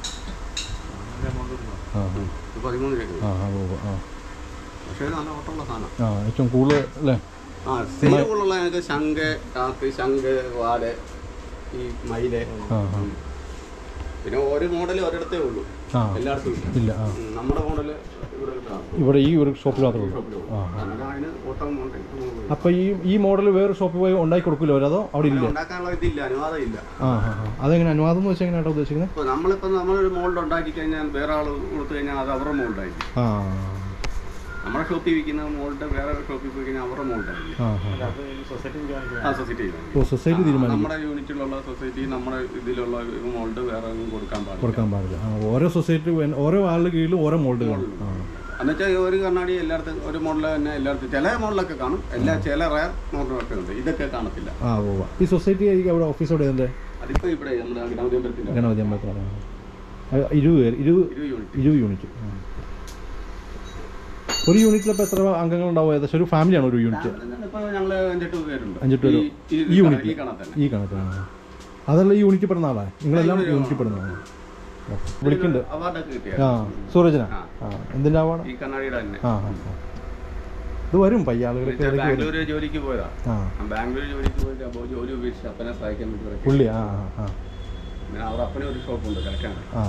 [SPEAKER 1] ആ ആ
[SPEAKER 2] ഇത് പതിമൂന്ന് രൂപ
[SPEAKER 1] ആ ആ ഓ ആ
[SPEAKER 2] പക്ഷേ ഇത് നല്ല ഓട്ടമുള്ള സാധനം
[SPEAKER 1] ആ ഏറ്റവും കൂടുതൽ അല്ലേ
[SPEAKER 2] ആ സെയിൽ കൂടുതലുള്ള ഞങ്ങൾക്ക് ശംഖ് കാക്ക് ശംഖ് വാല് ഈ മയില്
[SPEAKER 1] ആ ആ
[SPEAKER 2] പിന്നെ ഓരോ മോഡൽ ഒരിടത്തേ ഉള്ളൂ
[SPEAKER 1] ആ
[SPEAKER 2] എല്ലായിടത്തും ഇല്ല
[SPEAKER 1] ഇല്ല ആ
[SPEAKER 2] ഉം, നമ്മുടെ മോഡൽ ഇവിടെ കിട്ടാം
[SPEAKER 1] ഇവിടെ ഈ ഒരു ഷോപ്പിൽ മാത്രമേ ഉള്ളൂ ആ
[SPEAKER 2] അങ്ങനെ അതിന് ഓട്ടം ഉണ്ട്
[SPEAKER 1] അപ്പോൾ ഈ ഈ മോഡൽ വേറെ ഷോപ്പിൽ പോയി ഉണ്ടാക്കി കൊടുക്കില്ല അവരതോ അവിടെ ഇല്ല
[SPEAKER 2] ഉണ്ടാക്കാനുള്ള ഇതില്ല അനുവാദം ഇല്ല
[SPEAKER 1] ആ ആ ആ അതെങ്ങനെ അനുവാദം എന്ന് വെച്ചാൽ എങ്ങനെയാട്ടോ ഉദ്ദേശിക്കുന്നത്
[SPEAKER 2] ഇപ്പൊ നമ്മളിപ്പോ നമ്മളൊരു മോൾഡ് ഉണ്ടാക്കി കഴിഞ്ഞാൽ വേറെ ആൾ കൊടുത്തു കഴിഞ്ഞാൽ അത് അവരുടെ മോൾഡായിരിക്കും
[SPEAKER 1] ആ
[SPEAKER 2] നമ്മുടെ ഷോപ്പിൽ വിൽക്കുന്ന മോൾഡ് വേറെ ഷോപ്പിൽ പോയി കഴിഞ്ഞാൽ അവരുടെ മോൾഡായിരിക്കും
[SPEAKER 1] ആ ആ
[SPEAKER 3] അത് സൊസൈറ്റി തീരുമാനിക്കുക
[SPEAKER 2] ആ സൊസൈറ്റി
[SPEAKER 1] ഓ സൊസൈറ്റി തീരുമാനിക്കും
[SPEAKER 2] നമ്മുടെ യൂണിറ്റിലുള്ള സൊസൈറ്റി നമ്മുടെ ഇതിലുള്ള മോൾഡ് വേറെ ഒന്നും കൊടുക്കാൻ പാടില്ല
[SPEAKER 1] കൊടുക്കാൻ പാടില്ല ആ ഓരോ സൊസൈറ്റി ഓരോ ആളുടെ കീഴിലും ഓരോ മോൾഡുകൾ ആ
[SPEAKER 2] എന്നുവെച്ചാൽ ഒരു കണ്ണാടി എല്ലായിടത്തും ഒരു മോഡൽ തന്നെ എല്ലായിടത്തും ചില മോഡലൊക്കെ കാണും എല്ലാ ചില റയർ മോഡലൊക്കെ ഉണ്ട് ഇതൊക്കെ കാണത്തില്ല
[SPEAKER 1] ആ ഓ ഈ സൊസൈറ്റി ആയിരിക്കും അവിടെ ഓഫീസ് അവിടെ എൻ്റെ
[SPEAKER 2] അതിപ്പോ ഇവിടെ നമ്മുടെ ഗ്രാമോദ്യമത്തിന്റെ
[SPEAKER 1] ഗണപതി അമ്പലത്തിലാണ് ആ, ഇരുപത് പേര് ഇരുപത്
[SPEAKER 2] ഇരുപത് യൂണിറ്റ്
[SPEAKER 1] ഇരുപത് യൂണിറ്റ് ആ. ഒരു യൂണിറ്റിലിപ്പോൾ എത്ര അംഗങ്ങൾ ഉണ്ടാവും ഏകദേശം ഒരു ഫാമിലിയാണ് ഒരു യൂണിറ്റ്
[SPEAKER 2] ഇപ്പൊ ഞങ്ങള് അഞ്ചെട്ട് പേരുണ്ട്
[SPEAKER 1] അഞ്ചെട്ട് പേര്
[SPEAKER 2] ഈ- ഈ-
[SPEAKER 1] ഈ യൂണിറ്റിൽ
[SPEAKER 2] ഈ കണക്ക് തന്നെ
[SPEAKER 1] ഈ കണക്കാണ് അതല്ല ഈ യൂണിറ്റിൽ പെടുന്ന ആളാണ് നിങ്ങളെല്ലാം യൂണിറ്റിൽ പെടുന്നതാണ് വിളിക്കുന്നുണ്ട്
[SPEAKER 2] അവാർഡൊക്കെ കിട്ടിയ
[SPEAKER 1] ആ സൂരജന
[SPEAKER 2] ആ.
[SPEAKER 1] ആ എന്തിൻ്റെ ആവാണ്
[SPEAKER 2] ഈ കണ്ണാടിയുടെ തന്നെ
[SPEAKER 1] ആ ആ ആ. ഇത് വരും പയ്യ ആളുകളൊക്കെ ഇടയ്ക്ക് വരും
[SPEAKER 2] ബാംഗ്ലൂർ ജോലിക്ക് പോയതാ
[SPEAKER 1] ആ
[SPEAKER 2] ആ ബാംഗ്ലൂർ ജോലിക്ക് പോയിട്ട് അപ്പോൾ ജോലി ഉപേക്ഷിച്ച് അപ്പനെ സഹായിക്കാൻ വേണ്ടി ഇറക്കി.
[SPEAKER 1] പുള്ളി ആ ആ ആ
[SPEAKER 2] പിന്നെ അവർ അപ്പനെ ഒരു ഷോപ്പുണ്ട് കിടക്കാണ്
[SPEAKER 1] ആ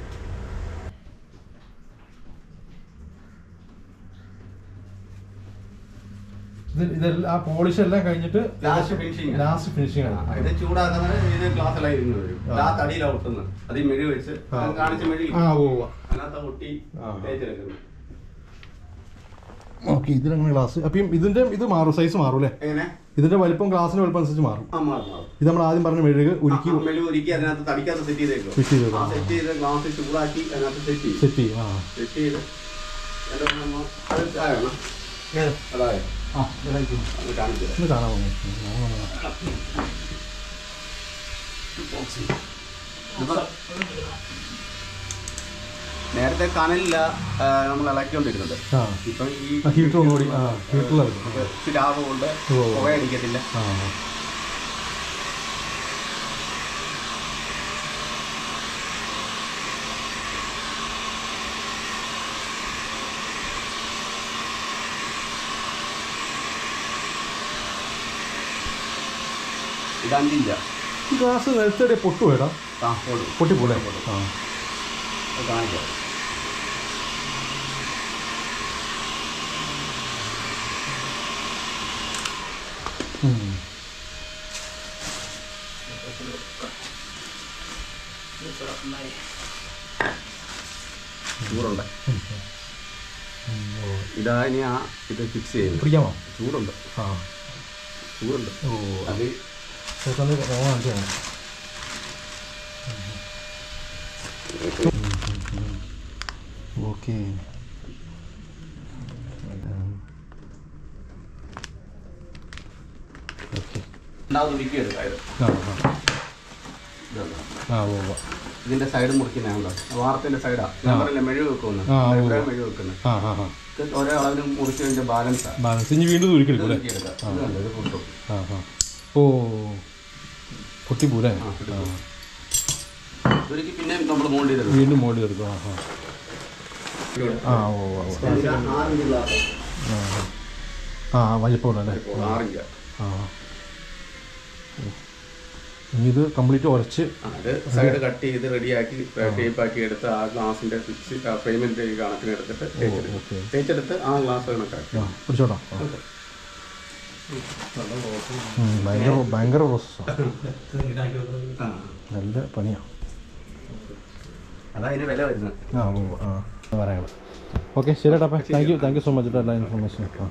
[SPEAKER 1] ഇത് ഇതെല്ലാം ആ പോളിഷ് എല്ലാം കഴിഞ്ഞിട്ട്
[SPEAKER 2] Last finishing ആണ്.
[SPEAKER 1] ലാസ്റ്റ് ഫിനിഷിംഗ് ആണ്
[SPEAKER 2] ഇത് ചൂടാക്കുന്നത് ഇത് ഗ്ലാസ്സിലായി ഇരുന്ന് വരും ആ തടിയിലാണ് ഒട്ടുന്നത് അത് ഈ മെഴി വെച്ച്
[SPEAKER 1] ആ.
[SPEAKER 2] കാണിച്ച മെഴി
[SPEAKER 1] ആ ഓ
[SPEAKER 2] അതിനകത്ത് ഒട്ടി
[SPEAKER 1] ആ.
[SPEAKER 2] തേച്ചെടുക്കുന്നു
[SPEAKER 1] ഓക്കെ ഇതിലങ്ങനെ ഗ്ലാസ് അപ്പം ഇതിന്റെ ഇത് മാറും സൈസ് മാറും അല്ലേ
[SPEAKER 2] എങ്ങനെ
[SPEAKER 1] ഇതിന്റെ വലിപ്പം ഗ്ലാസിന്റെ വലിപ്പം അനുസരിച്ച് മാറും
[SPEAKER 2] ആ മാറും മാറും
[SPEAKER 1] ഇത് നമ്മൾ ആദ്യം പറഞ്ഞ മെഴുക് ഉരുക്കി
[SPEAKER 2] ആ, മെഴുക് ഉരുക്കി അതിനകത്ത് തടിക്കകത്ത് സെറ്റ് ചെയ്തേക്കും
[SPEAKER 1] ഫിറ്റ് ചെയ്ത്
[SPEAKER 2] ആ സെറ്റ് ചെയ്ത് ഗ്ലാസ് ചൂടാക്കി അതിനകത്ത് സെറ്റ് ചെയ്യും
[SPEAKER 1] സെറ്റ് ചെയ്യും ആ
[SPEAKER 2] സെറ്റ് ചെയ്ത് എന്നിട്ട് നമ്മ അത് ആകണം അതായത്
[SPEAKER 1] ആ ഇതായിരിക്കും.
[SPEAKER 2] അത് കാണിച്ചു തരാം.
[SPEAKER 1] ഒന്ന് കാണാമോ
[SPEAKER 2] ഇതിപ്പോ നേരത്തെ കനലില്ല നമ്മൾ ഇളക്കിക്കൊണ്ടിരുന്നത്
[SPEAKER 1] ആ
[SPEAKER 2] ഇപ്പം ഈ
[SPEAKER 1] ആ ഹീറ്റർ ഒന്നുകൂടി ആ ഹീറ്ററിലെടുക്കും
[SPEAKER 2] ഇച്ചിരി ആവ് കൊണ്ട്
[SPEAKER 1] ഓ.
[SPEAKER 2] പുകയടിക്കത്തില്ല
[SPEAKER 1] ആ
[SPEAKER 2] ഇത് അഞ്ചിഞ്ച
[SPEAKER 1] ഈ ഗ്ലാസ് നിലത്തടി പൊട്ടു വേടാ
[SPEAKER 2] ആ ഓടും
[SPEAKER 1] പൊട്ടിപ്പോലെ ആ
[SPEAKER 2] അത് കാണിക്കാം
[SPEAKER 1] ഉം.
[SPEAKER 2] ചൂടുണ്ട് ഇതാ ഇനി ആ ഇത് ഫിക്സ് ചെയ്യുന്നത്
[SPEAKER 1] പിടിക്കാമോ
[SPEAKER 2] ചൂടുണ്ട്
[SPEAKER 1] ആ
[SPEAKER 2] ചൂടുണ്ട്
[SPEAKER 1] ഓ
[SPEAKER 2] അത്
[SPEAKER 1] ചേട്ടൻ്റെ കാണിച്ചാണ് ഓക്കെ ഓക്കെ
[SPEAKER 2] രണ്ടാമത് ഉരുക്കി എടുക്കായത്
[SPEAKER 1] ആ ആ ആ ഓ ഓ.
[SPEAKER 2] ഇതിന്റെ സൈഡ് മുറിക്കുന്നതാണല്ലോ വാർത്തിന്റെ സൈഡാ ഞാൻ പറഞ്ഞില്ല മെഴുക് വെക്കുന്നത്
[SPEAKER 1] ആ, ഓ.
[SPEAKER 2] ഇവിടെ മെഴുക് വെക്കുന്നത്
[SPEAKER 1] ആ ആ ആ
[SPEAKER 2] ഇത് ഓരോ അളവിന് മുറിച്ച് കഴിഞ്ഞ ബാലൻസാ
[SPEAKER 1] ബാലൻസ് ഇനി വീണ്ടും ഉരുക്കെടുക്കും അല്ലേ
[SPEAKER 2] ഉരുക്കിയെടുക്കാം ഇത് കണ്ടോ, ഇത് പൊട്ടും
[SPEAKER 1] ആ ആ ഓ പൊട്ടിപ്പോലെ
[SPEAKER 2] ആ,
[SPEAKER 1] ആ
[SPEAKER 2] പൊട്ടിപ്പോകും. ഉരുക്കി പിന്നെ നമ്മൾ മോൾഡ് ചെയ്തെടുക്കും
[SPEAKER 1] വീണ്ടും മോഡി എടുക്കും ആ ആ ആ ഓ ഓ ഓ.
[SPEAKER 2] ആറിഞ്ച് ഗ്ലാസ്
[SPEAKER 1] ആ ആ വലിപ്പമുള്ള അല്ലേ
[SPEAKER 2] ആറിഞ്ച്
[SPEAKER 1] ആ ഇനി ഇത് കംപ്ലീറ്റ് ഉരച്ച്
[SPEAKER 2] അത് സൈഡ് കട്ട് ചെയ്ത് റെഡിയാക്കി ടേപ്പ് ആക്കി എടുത്ത് ആ ഗ്ലാസിന്റെ ഫിക്സ് ഫ്രെയിമിന്റെ കണക്കിന് എടുത്തിട്ട് തേച്ചെടുക്കും
[SPEAKER 1] ഓക്കെ
[SPEAKER 2] തേച്ചെടുത്ത് ആ ഗ്ലാസ് കണക്കാക്കി
[SPEAKER 1] ആ പിടിച്ചോട്ടോ ആ. ഉം, ഭയങ്കര ഭയങ്കര പ്രോസസ്സാണ് നല്ല പണിയാണ്
[SPEAKER 2] അതാ അതിന് വില വരുന്നത്
[SPEAKER 1] ആ ഓ ആ പറയാം ഓക്കെ ശരി ഏട്ടാ അപ്പം thank you thank you so much കേട്ടോ എല്ലാ ഇൻഫർമേഷനും ആ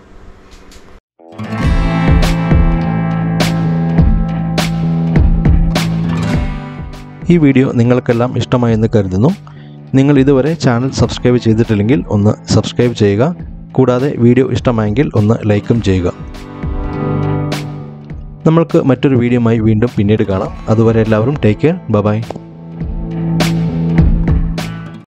[SPEAKER 1] ഈ വീഡിയോ നിങ്ങൾക്കെല്ലാം ഇഷ്ടമായെന്ന് കരുതുന്നു നിങ്ങൾ ഇതുവരെ ചാനൽ സബ്സ്ക്രൈബ് ചെയ്തിട്ടില്ലെങ്കിൽ ഒന്ന് സബ്സ്ക്രൈബ് ചെയ്യുക കൂടാതെ വീഡിയോ ഇഷ്ടമായെങ്കിൽ ഒന്ന് ലൈക്കും ചെയ്യുക നമ്മൾക്ക് മറ്റൊരു വീഡിയോയുമായി വീണ്ടും പിന്നീട് കാണാം അതുവരെ എല്ലാവരും ടേക്ക് കെയർ ബൈ